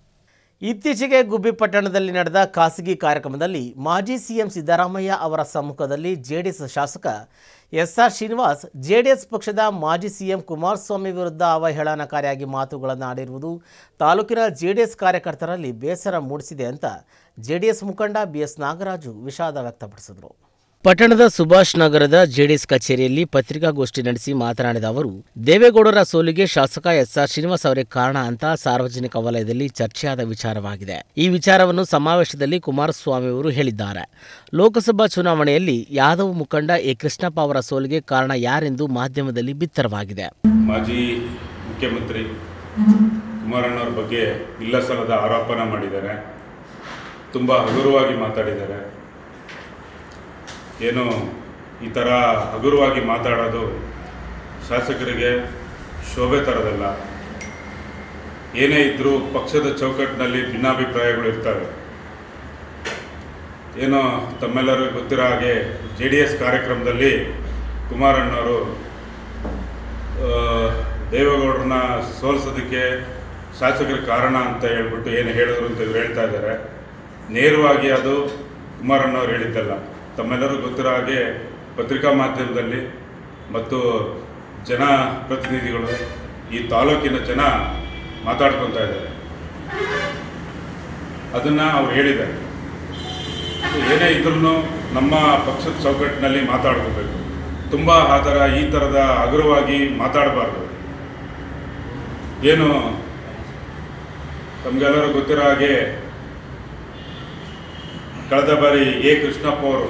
ಇತ್ತೀಚೆಗೆ ಗುಬ್ಬಿ ಪಟ್ಟಣದಲ್ಲಿ ನಡೆದ ಖಾಸಗಿ ಕಾರ್ಯಕ್ರಮದಲ್ಲಿ ಮಾಜಿ ಸಿಎಂ ಸಿದ್ದರಾಮಯ್ಯ ಅವರ ಸಮ್ಮುಖದಲ್ಲಿ ಜೆಡಿಎಸ್ ಶಾಸಕ ಎಸ್ಆರ್ ಶ್ರೀನಿವಾಸ್ ಜೆಡಿಎಸ್ ಪಕ್ಷದ ಮಾಜಿ ಸಿಎಂ ಕುಮಾರಸ್ವಾಮಿ ವಿರುದ್ಧ ಅವಹೇಳನಕಾರಿಯಾಗಿ ಮಾತುಗಳನ್ನು ಆಡಿರುವುದು ತಾಲೂಕಿನ ಜೆಡಿಎಸ್ ಕಾರ್ಯಕರ್ತರಲ್ಲಿ ಬೇಸರ ಮೂಡಿಸಿದೆ ಅಂತ ಜೆಡಿಎಸ್ ಮುಖಂಡ ಬಿಎಸ್ ನಾಗರಾಜು ವಿಷಾದ ವ್ಯಕ್ತಪಡಿಸಿದರು ಪಟ್ಟಣದ ಸುಭಾಷ್ ನಗರದ ಜೆಡಿಎಸ್ ಕಚೇರಿಯಲ್ಲಿ ಪತ್ರಿಕಾಗೋಷ್ಠಿ ನಡೆಸಿ ಮಾತನಾಡಿದ ಅವರು ದೇವೇಗೌಡರ ಸೋಲಿಗೆ ಶಾಸಕ ಎಸ್ಆರ್ ಶ್ರೀನಿವಾಸ್ ಅವರೇ ಕಾರಣ ಅಂತ ಸಾರ್ವಜನಿಕ ವಲಯದಲ್ಲಿ ಚರ್ಚೆಯಾದ ವಿಚಾರವಾಗಿದೆ ಈ ವಿಚಾರವನ್ನು ಸಮಾವೇಶದಲ್ಲಿ ಕುಮಾರಸ್ವಾಮಿ ಅವರು ಹೇಳಿದ್ದಾರೆ ಲೋಕಸಭಾ ಚುನಾವಣೆಯಲ್ಲಿ ಯಾದವ್ ಮುಖಂಡ ಎ ಕೃಷ್ಣಪ್ಪ ಅವರ ಸೋಲಿಗೆ ಕಾರಣ ಯಾರೆಂದು ಮಾಧ್ಯಮದಲ್ಲಿ ಬಿತ್ತರವಾಗಿದೆ ಮಾಜಿ ಮುಖ್ಯಮಂತ್ರಿ ಕುಮಾರಣ್ಣವ್ರ ಬಗ್ಗೆ ಇಲ್ಲ ಸಲ್ಲದ ಆರೋಪನ ಮಾಡಿದ್ದಾರೆ ತುಂಬ ಹಗುರವಾಗಿ ಮಾತಾಡಿದ್ದಾರೆ ಏನು ಈ ಥರ ಹಗುರವಾಗಿ ಮಾತಾಡೋದು ಶಾಸಕರಿಗೆ ಶೋಭೆ ತರೋದಲ್ಲ ಏನೇ ಇದ್ದರೂ ಪಕ್ಷದ ಚೌಕಟ್ಟಿನಲ್ಲಿ ಭಿನ್ನಾಭಿಪ್ರಾಯಗಳು ಇರ್ತವೆ ಏನೋ ತಮ್ಮೆಲ್ಲರಿಗೂ ಗೊತ್ತಿರೋ ಹಾಗೆ ಜೆ ಡಿ ಎಸ್ ಕಾರ್ಯಕ್ರಮದಲ್ಲಿ ಕುಮಾರಣ್ಣವರು ಆ, ದೇವೇಗೌಡರನ್ನ ಸೋಲಿಸೋದಕ್ಕೆ ಶಾಸಕರ ಕಾರಣ ಅಂತ ಹೇಳ್ಬಿಟ್ಟು ಏನು ಹೇಳಿದ್ರು ಅಂತ ಇವ್ರು ಹೇಳ್ತಾ ಇದ್ದಾರೆ ನೇರವಾಗಿ ಅದು ಕುಮಾರಣ್ಣವ್ರು ಹೇಳಿದ್ದಲ್ಲ ತಮ್ಮೆಲ್ಲರೂ ಗೊತ್ತಿರೋ ಹಾಗೆ ಪತ್ರಿಕಾ ಮಾಧ್ಯಮದಲ್ಲಿ ಮತ್ತು ಜನ ಪ್ರತಿನಿಧಿಗಳು ಈ ತಾಲೂಕಿನ ಜನ ಮಾತಾಡ್ಕೊತಾ ಇದ್ದಾರೆ ಅದನ್ನು ಅವ್ರು ಹೇಳಿದ್ದಾರೆ ಏನೇ ಇದ್ರೂ ನಮ್ಮ ಪಕ್ಷದ ಚೌಕಟ್ಟಿನಲ್ಲಿ ಮಾತಾಡ್ಕೋಬೇಕು ತುಂಬ ಆ ಥರ ಈ ಥರದ ಹಗುರವಾಗಿ ಮಾತಾಡಬಾರ್ದು ಏನು ತಮಗೆಲ್ಲರೂ ಗೊತ್ತಿರೋ ಹಾಗೆ ಕಳೆದ ಬಾರಿ ಎ ಕೃಷ್ಣಪ್ಪ ಅವರು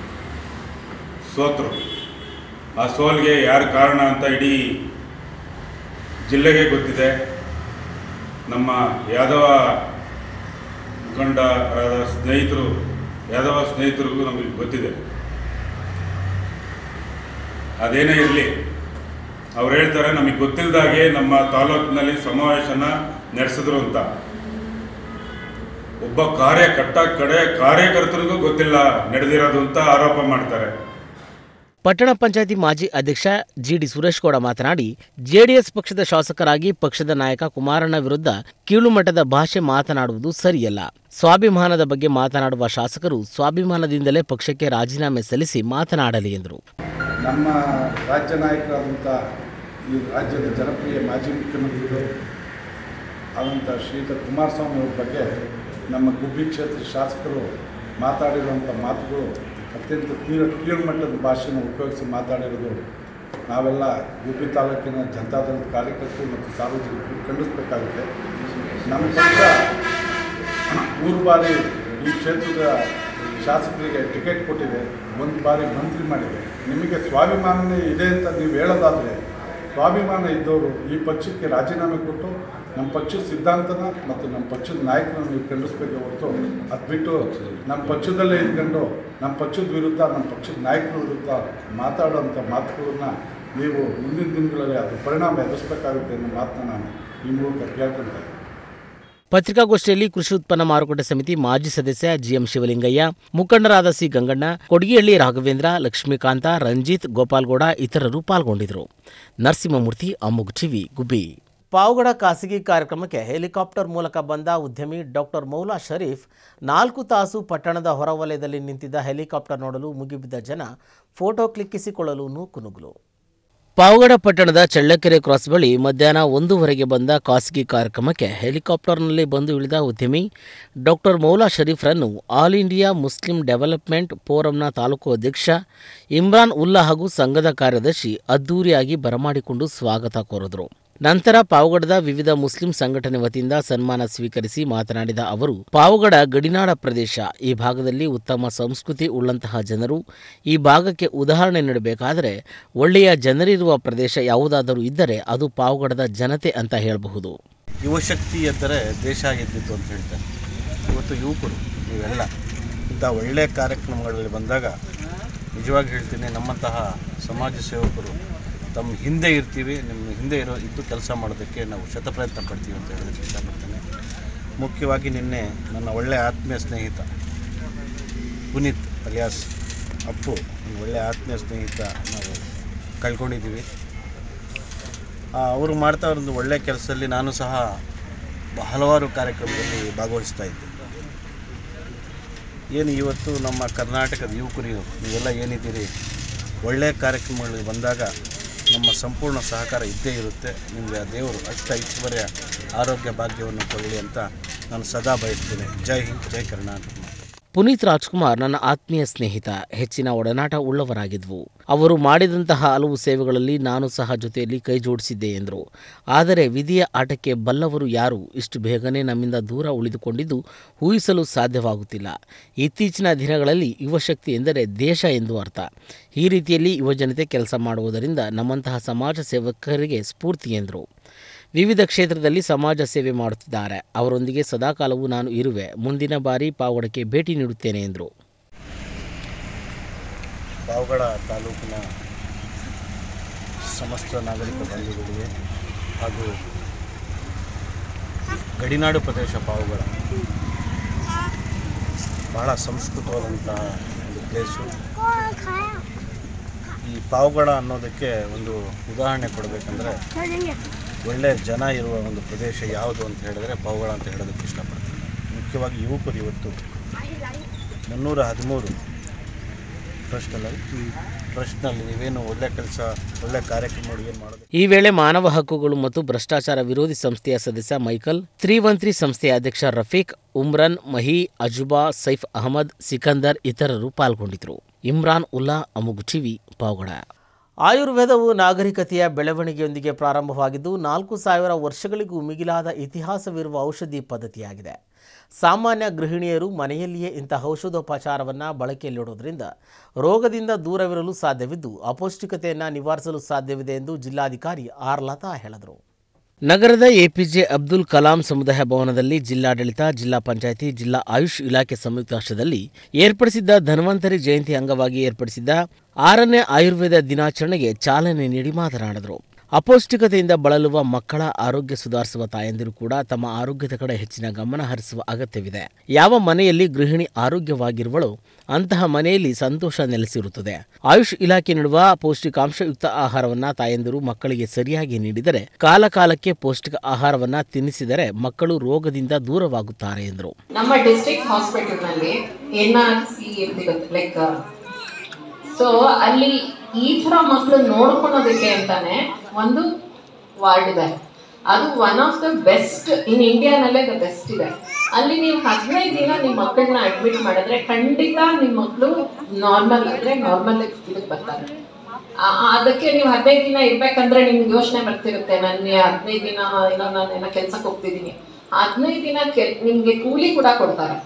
ಸೋತರು ಆ ಸೋಲ್ಗೆ ಯಾರು ಕಾರಣ ಅಂತ ಇಡೀ ಜಿಲ್ಲೆಗೆ ಗೊತ್ತಿದೆ ನಮ್ಮ ಯಾದವ ಮುಖಂಡರಾದ ಸ್ನೇಹಿತರು ಯಾದವ ಸ್ನೇಹಿತರಿಗೂ ನಮಗೆ ಗೊತ್ತಿದೆ ಅದೇನೇ ಇರಲಿ ಅವ್ರು ಹೇಳ್ತಾರೆ ನಮಗೆ ಗೊತ್ತಿಲ್ಲದಾಗೆ ನಮ್ಮ ತಾಲೂಕಿನಲ್ಲಿ ಸಮಾವೇಶನ ನಡೆಸಿದ್ರು ಅಂತ ಒಬ್ಬ ಕಾರ್ಯ ಕಟ್ಟ ಕಡೆ ಕಾರ್ಯಕರ್ತರಿಗೂ ಗೊತ್ತಿಲ್ಲ ನಡೆದಿರೋದು ಅಂತ ಆರೋಪ ಮಾಡ್ತಾರೆ ಪಟ್ಟಣ ಪಂಚಾಯತಿ ಮಾಜಿ ಅಧ್ಯಕ್ಷ ಜಿಡಿ ಸುರೇಶ್ ಗೌಡ ಮಾತನಾಡಿ ಜೆಡಿಎಸ್ ಪಕ್ಷದ ಶಾಸಕರಾಗಿ ಪಕ್ಷದ ನಾಯಕ ಕುಮಾರಣ್ಣ ವಿರುದ್ಧ ಕೀಳುಮಟ್ಟದ ಭಾಷೆ ಮಾತನಾಡುವುದು ಸರಿಯಲ್ಲ ಸ್ವಾಭಿಮಾನದ ಬಗ್ಗೆ ಮಾತನಾಡುವ ಶಾಸಕರು ಸ್ವಾಭಿಮಾನದಿಂದಲೇ ಪಕ್ಷಕ್ಕೆ ರಾಜೀನಾಮೆ ಸಲ್ಲಿಸಿ ಮಾತನಾಡಲಿ ಎಂದರು ನಮ್ಮ ರಾಜ್ಯ ನಾಯಕರಾದಂಥ ಈ ರಾಜ್ಯದ ಜನಪ್ರಿಯ ಮಾಜಿ ಮುಖ್ಯಮಂತ್ರಿಗಳು ಆದಂಥ ಶ್ರೀಯುತ ಕುಮಾರಸ್ವಾಮಿ ಅವ್ರ ಬಗ್ಗೆ ನಮ್ಮ ಗುಬ್ಬಿ ಕ್ಷೇತ್ರ ಶಾಸಕರು ಮಾತಾಡಿರುವಂಥ ಮಾತುಗಳು ಅತ್ಯಂತ ಕೀಳು ಕೀಳುಮಟ್ಟದ ಭಾಷೆಯನ್ನು ಉಪಯೋಗಿಸಿ ಮಾತಾಡಿರೋದು ನಾವೆಲ್ಲ ಗುಬ್ಬಿ ತಾಲೂಕಿನ ಜನತಾದಳದ ಕಾರ್ಯಕರ್ತರು ಮತ್ತು ಸಾರ್ವಜನಿಕರು ಖಂಡಿಸಬೇಕಾಗುತ್ತೆ ನಮ್ಮ ಪಕ್ಷ ಮೂರು ಬಾರಿ ಈ ಕ್ಷೇತ್ರದ ಶಾಸಕರಿಗೆ ಟಿಕೆಟ್ ಕೊಟ್ಟಿದೆ ಒಂದು ಬಾರಿ ಮಂತ್ರಿ ಮಾಡಿದೆ ನಿಮಗೆ ಸ್ವಾಭಿಮಾನನೇ ಇದೆ ಅಂತ ನೀವು ಹೇಳೋದಾದರೆ ಸ್ವಾಭಿಮಾನ ಇದ್ದವರು ಈ ಪಕ್ಷಕ್ಕೆ ರಾಜೀನಾಮೆ ಕೊಟ್ಟು ನಮ್ಮ ಪಕ್ಷದ ಸಿದ್ಧಾಂತನ ಮತ್ತು ನಮ್ಮ ಪಕ್ಷದ ನಾಯಕರನ್ನು ನೀವು ಖಂಡಿಸ್ಬೇಕೆ ಹೊರತು ಅದು ಬಿಟ್ಟು ನಮ್ಮ ಪಕ್ಷದಲ್ಲೇ ಇದ್ಕೊಂಡು ನಮ್ಮ ಪಕ್ಷದ ವಿರುದ್ಧ ನಮ್ಮ ಪಕ್ಷದ ನಾಯಕರ ವಿರುದ್ಧ ಮಾತಾಡೋಂಥ ಮಾತುಗಳನ್ನ ನೀವು ಮುಂದಿನ ದಿನಗಳಲ್ಲಿ ಅದು ಪರಿಣಾಮ ಎದುರಿಸಬೇಕಾಗುತ್ತೆ ಅನ್ನೋ ಮಾತನ್ನ ನಾನು ಈ ಮೂಲಕ ಕೇಳ್ಕೊಳ್ತಾ ಇದ್ದೀನಿ ಪತ್ರಿಕಾಗೋಷ್ಠಿಯಲ್ಲಿ ಕೃಷಿ ಉತ್ಪನ್ನ ಮಾರುಕಟ್ಟೆ ಸಮಿತಿ ಮಾಜಿ ಸದಸ್ಯ ಜಿಎಂ ಶಿವಲಿಂಗಯ್ಯ ಮುಖಂಡರಾದ ಸಿ ಗಂಗಣ್ಣ ಕೊಡಗಿಹಳ್ಳಿ ರಾಘವೇಂದ್ರ ಲಕ್ಷ್ಮೀಕಾಂತ ರಂಜಿತ್ ಗೋಪಾಲ್ಗೌಡ ಇತರರು ಪಾಲ್ಗೊಂಡಿದ್ದರು ನರಸಿಂಹಮೂರ್ತಿ ಅಮ್ಮುಗ್ ಟಿವಿ ಗುಬ್ಬಿ ಪಾವಗಡ ಖಾಸಗಿ ಕಾರ್ಯಕ್ರಮಕ್ಕೆ ಹೆಲಿಕಾಪ್ಟರ್ ಮೂಲಕ ಬಂದ ಉದ್ಯಮಿ ಡಾಕ್ಟರ್ ಮೌಲಾ ಶರೀಫ್ ನಾಲ್ಕು ತಾಸು ಪಟ್ಟಣದ ಹೊರವಲಯದಲ್ಲಿ ನಿಂತಿದ್ದ ಹೆಲಿಕಾಪ್ಟರ್ ನೋಡಲು ಮುಗಿಬಿದ್ದ ಜನ ಫೋಟೋ ಕ್ಲಿಕ್ಕಿಸಿಕೊಳ್ಳಲು ನೂಕುನುಗ್ಲು ಪಾವಗಡ ಪಟ್ಟಣದ ಚಳ್ಳಕೆರೆ ಕ್ರಾಸ್ ಬಳಿ ಮಧ್ಯಾಹ್ನ ಒಂದೂವರೆಗೆ ಬಂದ ಖಾಸಗಿ ಕಾರ್ಯಕ್ರಮಕ್ಕೆ ಹೆಲಿಕಾಪ್ಟರ್ನಲ್ಲಿ ಬಂದು ಇಳಿದ ಉದ್ಯಮಿ ಡಾಕ್ಟರ್ ಮೌಲಾ ಶರೀಫ್ರನ್ನು ಆಲ್ ಇಂಡಿಯಾ ಮುಸ್ಲಿಂ ಡೆವಲಪ್ಮೆಂಟ್ ಫೋರಂನ ತಾಲೂಕು ಅಧ್ಯಕ್ಷ ಇಮ್ರಾನ್ ಉಲ್ಲಾ ಹಾಗೂ ಸಂಘದ ಕಾರ್ಯದರ್ಶಿ ಅದ್ದೂರಿಯಾಗಿ ಬರಮಾಡಿಕೊಂಡು ಸ್ವಾಗತ ಕೋರಿದರು ನಂತರ ಪಾವಗಡದ ವಿವಿಧ ಮುಸ್ಲಿಂ ಸಂಘಟನೆ ವತಿಯಿಂದ ಸನ್ಮಾನ ಸ್ವೀಕರಿಸಿ ಮಾತನಾಡಿದ ಅವರು ಪಾವಗಡ ಗಡಿನಾಡ ಪ್ರದೇಶ ಈ ಭಾಗದಲ್ಲಿ ಉತ್ತಮ ಸಂಸ್ಕೃತಿ ಉಳ್ಳಂತಹ ಜನರು ಈ ಭಾಗಕ್ಕೆ ಉದಾಹರಣೆ ನೀಡಬೇಕಾದರೆ ಒಳ್ಳೆಯ ಜನರಿರುವ ಪ್ರದೇಶ ಯಾವುದಾದರೂ ಇದ್ದರೆ ಅದು ಪಾವಗಡದ ಜನತೆ ಅಂತ ಹೇಳಬಹುದು ಯುವಶಕ್ತಿ ಎದ್ದರೆ ದೇಶ ಗೆದ್ದಿತ್ತು ಅಂತ ಹೇಳ್ತಾರೆ ಇವತ್ತು ಯುವಕರು ನೀವೆಲ್ಲ ಇಂಥ ಒಳ್ಳೆಯ ಕಾರ್ಯಕ್ರಮಗಳಲ್ಲಿ ಬಂದಾಗ ನಿಜವಾಗಿ ಹೇಳ್ತೀನಿ ನಮ್ಮಂತಹ ಸಮಾಜ ಸೇವಕರು ತಮ್ಮ ಹಿಂದೆ ಇರ್ತೀವಿ ನಿಮ್ಮ ಹಿಂದೆ ಇರೋ ಇದ್ದು ಕೆಲಸ ಮಾಡೋದಕ್ಕೆ ನಾವು ಶತಪ್ರಯತ್ನ ಪಡ್ತೀವಿ ಅಂತ ಹೇಳೋದಕ್ಕೆ ಇಷ್ಟಪಡ್ತೇನೆ ಮುಖ್ಯವಾಗಿ ನಿನ್ನೆ ನನ್ನ ಒಳ್ಳೆಯ ಆತ್ಮೀಯ ಸ್ನೇಹಿತ ಪುನೀತ್ ಅಲಿಯಾಸ್ ಅಪ್ಪು ಒಂದು ಒಳ್ಳೆಯ ಆತ್ಮೀಯ ಸ್ನೇಹಿತ ನಾವು ಕಳ್ಕೊಂಡಿದ್ದೀವಿ ಆ, ಅವರು ಮಾಡ್ತಾ ಒಂದು ಒಳ್ಳೆಯ ಕೆಲಸದಲ್ಲಿ ನಾನು ಸಹ ಹಲವಾರು ಕಾರ್ಯಕ್ರಮದಲ್ಲಿ ಭಾಗವಹಿಸ್ತಾ ಇದ್ದೆ ಏನು ಇವತ್ತು ನಮ್ಮ ಕರ್ನಾಟಕದ ಯುವಕರು ನೀವೆಲ್ಲ ಏನಿದ್ದೀರಿ ಒಳ್ಳೆಯ ಕಾರ್ಯಕ್ರಮಗಳಿಗೆ ಬಂದಾಗ ನಮ್ಮ ಸಂಪೂರ್ಣ ಸಹಕಾರ ಇದ್ದೇ ಇರುತ್ತೆ ನಿಮಗೆ ಆ ದೇವರು ಅಷ್ಟ ಐಶ್ವರ್ಯ ಆರೋಗ್ಯ ಭಾಗ್ಯವನ್ನು ಕೊಡಲಿ ಅಂತ ನಾನು ಸದಾ ಬಯಸ್ತೇನೆ ಜೈ ಹಿಂದ್ ಜೈ ಕರ್ನಾಟಕ ಪುನೀತ್ ರಾಜ್ಕುಮಾರ್ ನನ್ನ ಆತ್ಮೀಯ ಸ್ನೇಹಿತ ಹೆಚ್ಚಿನ ಒಡನಾಟ ಉಳ್ಳವರಾಗಿದ್ವು ಅವರು ಮಾಡಿದಂತಹ ಹಲವು ಸೇವೆಗಳಲ್ಲಿ ನಾನು ಸಹ ಜೊತೆಯಲ್ಲಿ ಕೈ ಜೋಡಿಸಿದ್ದೆ ಎಂದರು ಆದರೆ ವಿಧಿಯ ಆಟಕ್ಕೆ ಬಲ್ಲವರು ಯಾರು ಇಷ್ಟು ಬೇಗನೆ ನಮ್ಮಿಂದ ದೂರ ಉಳಿದುಕೊಂಡಿದ್ದು ಊಹಿಸಲು ಸಾಧ್ಯವಾಗುತ್ತಿಲ್ಲ ಇತ್ತೀಚಿನ ದಿನಗಳಲ್ಲಿ ಯುವಶಕ್ತಿ ಎಂದರೆ ದೇಶ ಎಂದು ಅರ್ಥ ಈ ರೀತಿಯಲ್ಲಿ ಯುವಜನತೆ ಕೆಲಸ ಮಾಡುವುದರಿಂದ ನಮ್ಮಂತಹ ಸಮಾಜ ಸೇವಕರಿಗೆ ಸ್ಫೂರ್ತಿ ಎಂದರು ವಿವಿಧ ಕ್ಷೇತ್ರದಲ್ಲಿ ಸಮಾಜ ಸೇವೆ ಮಾಡುತ್ತಿದ್ದಾರೆ ಅವರೊಂದಿಗೆ ಸದಾಕಾಲವೂ ನಾನು ಇರುವೆ ಮುಂದಿನ ಬಾರಿ ಪಾವಗಡಕ್ಕೆ ಭೇಟಿ ನೀಡುತ್ತೇನೆ ಎಂದರು ಪಾವಗಡ ತಾಲೂಕಿನ ಸಮಸ್ತ ನಾಗರಿಕ ಬಂಧುಗಳಿಗೆ ಹಾಗೂ ಗಡಿನಾಡು ಪ್ರದೇಶ ಪಾವಗಡ ಬಹಳ ಸಂಸ್ಕೃತವಾದಂತಹ ಒಂದು ಪ್ಲೇಸು ಈ ಪಾವಗಡ ಅನ್ನೋದಕ್ಕೆ ಒಂದು ಉದಾಹರಣೆ ಕೊಡಬೇಕಂದ್ರೆ ಒಳ್ಳೆಯ ಜನ ಇರುವ ಒಂದು ಪ್ರದೇಶ ಯಾವುದು ಅಂತ ಹೇಳಿದ್ರೆ ಪಾವಗಡ ಅಂತ ಹೇಳೋದಕ್ಕೆ ಇಷ್ಟಪಡ್ತೀನಿ ಮುಖ್ಯವಾಗಿ ಯುವಕರು ಇವತ್ತು ಮುನ್ನೂರ ಹದಿಮೂರು ಟ್ರಸ್ಟಲ್ಲಿ ಟ್ರಸ್ಟ್ನಲ್ಲಿ ನೀವೇನು ಒಳ್ಳೆ ಕೆಲಸ ಒಳ್ಳೆ ಕಾರ್ಯಕ್ರಮಗಳು ಏನು ಮಾಡೋದು ಈ ವೇಳೆ ಮಾನವ ಹಕ್ಕುಗಳು ಮತ್ತು ಭ್ರಷ್ಟಾಚಾರ ವಿರೋಧಿ ಸಂಸ್ಥೆಯ ಸದಸ್ಯ ಮೈಕಲ್ ತ್ರೀ ಒನ್ ತ್ರೀ ಸಂಸ್ಥೆಯ ಅಧ್ಯಕ್ಷ ರಫೀಕ್ ಉಮ್ರನ್ ಮಹಿ ಅಜುಬಾ ಸೈಫ್ ಅಹಮದ್ ಸಿಕಂದರ್ ಇತರರು ಪಾಲ್ಗೊಂಡಿದ್ದರು ಇಮ್ರಾನ್ ಉಲ್ಲಾ ಅಮುಗ್ ಟಿವಿ ಪಾವಗಡ ಆಯುರ್ವೇದವು ನಾಗರಿಕತೆಯ ಬೆಳವಣಿಗೆಯೊಂದಿಗೆ ಪ್ರಾರಂಭವಾಗಿದ್ದು ನಾಲ್ಕು ಸಾವಿರ ವರ್ಷಗಳಿಗೂ ಮಿಗಿಲಾದ ಇತಿಹಾಸವಿರುವ ಔಷಧಿ ಪದ್ಧತಿಯಾಗಿದೆ ಸಾಮಾನ್ಯ ಗೃಹಿಣಿಯರು ಮನೆಯಲ್ಲಿಯೇ ಇಂತಹ ಔಷಧೋಪಚಾರವನ್ನು ಬಳಕೆಯಲ್ಲಿಡುವುದರಿಂದ ರೋಗದಿಂದ ದೂರವಿರಲು ಸಾಧ್ಯವಿದ್ದು ಅಪೌಷ್ಟಿಕತೆಯನ್ನು ನಿವಾರಿಸಲು ಸಾಧ್ಯವಿದೆ ಎಂದು ಜಿಲ್ಲಾಧಿಕಾರಿ ಆರ್ ಲತಾ ಹೇಳಿದರು ನಗರದ ಎಪಿಜೆ ಅಬ್ದುಲ್ ಕಲಾಂ ಸಮುದಾಯ ಭವನದಲ್ಲಿ ಜಿಲ್ಲಾಡಳಿತ ಜಿಲ್ಲಾ ಪಂಚಾಯಿತಿ ಜಿಲ್ಲಾ ಆಯುಷ್ ಇಲಾಖೆ ಸಂಯುಕ್ತಾಶ್ರದಲ್ಲಿ ಏರ್ಪಡಿಸಿದ್ದ ಧನ್ವಂತರಿ ಜಯಂತಿ ಅಂಗವಾಗಿ ಏರ್ಪಡಿಸಿದ್ದ ಆರನೇ ಆಯುರ್ವೇದ ದಿನಾಚರಣೆಗೆ ಚಾಲನೆ ನೀಡಿ ಮಾತನಾಡಿದರು ಅಪೌಷ್ಟಿಕತೆಯಿಂದ ಬಳಲುವ ಮಕ್ಕಳ ಆರೋಗ್ಯ ಸುಧಾರಿಸುವ ತಾಯಂದಿರು ಕೂಡ ತಮ್ಮ ಆರೋಗ್ಯದ ಕಡೆ ಹೆಚ್ಚಿನ ಗಮನ ಹರಿಸುವ ಅಗತ್ಯವಿದೆ ಯಾವ ಮನೆಯಲ್ಲಿ ಗೃಹಿಣಿ ಆರೋಗ್ಯವಾಗಿರುವಳೋ ಅಂತಹ ಮನೆಯಲ್ಲಿ ಸಂತೋಷ ನೆಲೆಸಿರುತ್ತದೆ ಆಯುಷ್ ಇಲಾಖೆ ನೀಡುವ ಪೌಷ್ಟಿಕಾಂಶಯುಕ್ತ ಆಹಾರವನ್ನ ತಾಯಂದಿರು ಮಕ್ಕಳಿಗೆ ಸರಿಯಾಗಿ ನೀಡಿದರೆ ಕಾಲಕಾಲಕ್ಕೆ ಪೌಷ್ಟಿಕ ಆಹಾರವನ್ನ ತಿನ್ನಿಸಿದರೆ ಮಕ್ಕಳು ರೋಗದಿಂದ ದೂರವಾಗುತ್ತಾರೆ ಎಂದರು ನಮ್ಮ ಡಿಸ್ಟ್ರಿಕ್ಟ್ ಹಾಸ್ಪಿಟಲ್ನಲ್ಲಿ ಎನ್ ಆರ್ ಸಿ ಇರ್ತಿರುತ್ತೆ ಲೈಕ್ ಸೊ ಅಲ್ಲಿ ಈ ತರ ಮಕ್ಕಳು ನೋಡ್ಕೊಳೋದಕ್ಕೆ ಅಂತಾನೆ ಒಂದು ವಾರ್ಡ್ ಇದೆ ಅದು one of the best in ಇಂಡಿಯಾನಲ್ಲೇ ದ ಬೆಸ್ಟ್ ಇದೆ ಅಲ್ಲಿ ನೀವು ಹದಿನೈದು ದಿನ ನಿಮ್ಮ ಮಕ್ಕಳನ್ನ ಅಡ್ಮಿಟ್ ಮಾಡಿದ್ರೆ ಖಂಡಿತ ನಿಮ್ಮ ಮಕ್ಕಳು ನಾರ್ಮಲ್ ಅಂದ್ರೆ ನಾರ್ಮಲ್ ಇದಕ್ಕೆ ಬರ್ತಾರೆ ಆ- ಆ- ಅದಕ್ಕೆ ನೀವು ಹದಿನೈದು ದಿನ ಇರ್ಬೇಕಂದ್ರೆ ನಿಮ್ಗೆ ಯೋಚನೆ ಬರ್ತಿರುತ್ತೆ ನನ್ನ ಹದಿನೈದು ದಿನ ಇಲ್ಲ ನಾನು ಏನೋ ಕೆಲ್ಸಕ್ಕೆ ಹೋಗ್ತಿದ್ದೀನಿ ಹದಿನೈದು ದಿನ ಕೆ- ನಿಮ್ಗೆ ಕೂಲಿ ಕೂಡ ಕೊಡ್ತಾರೆ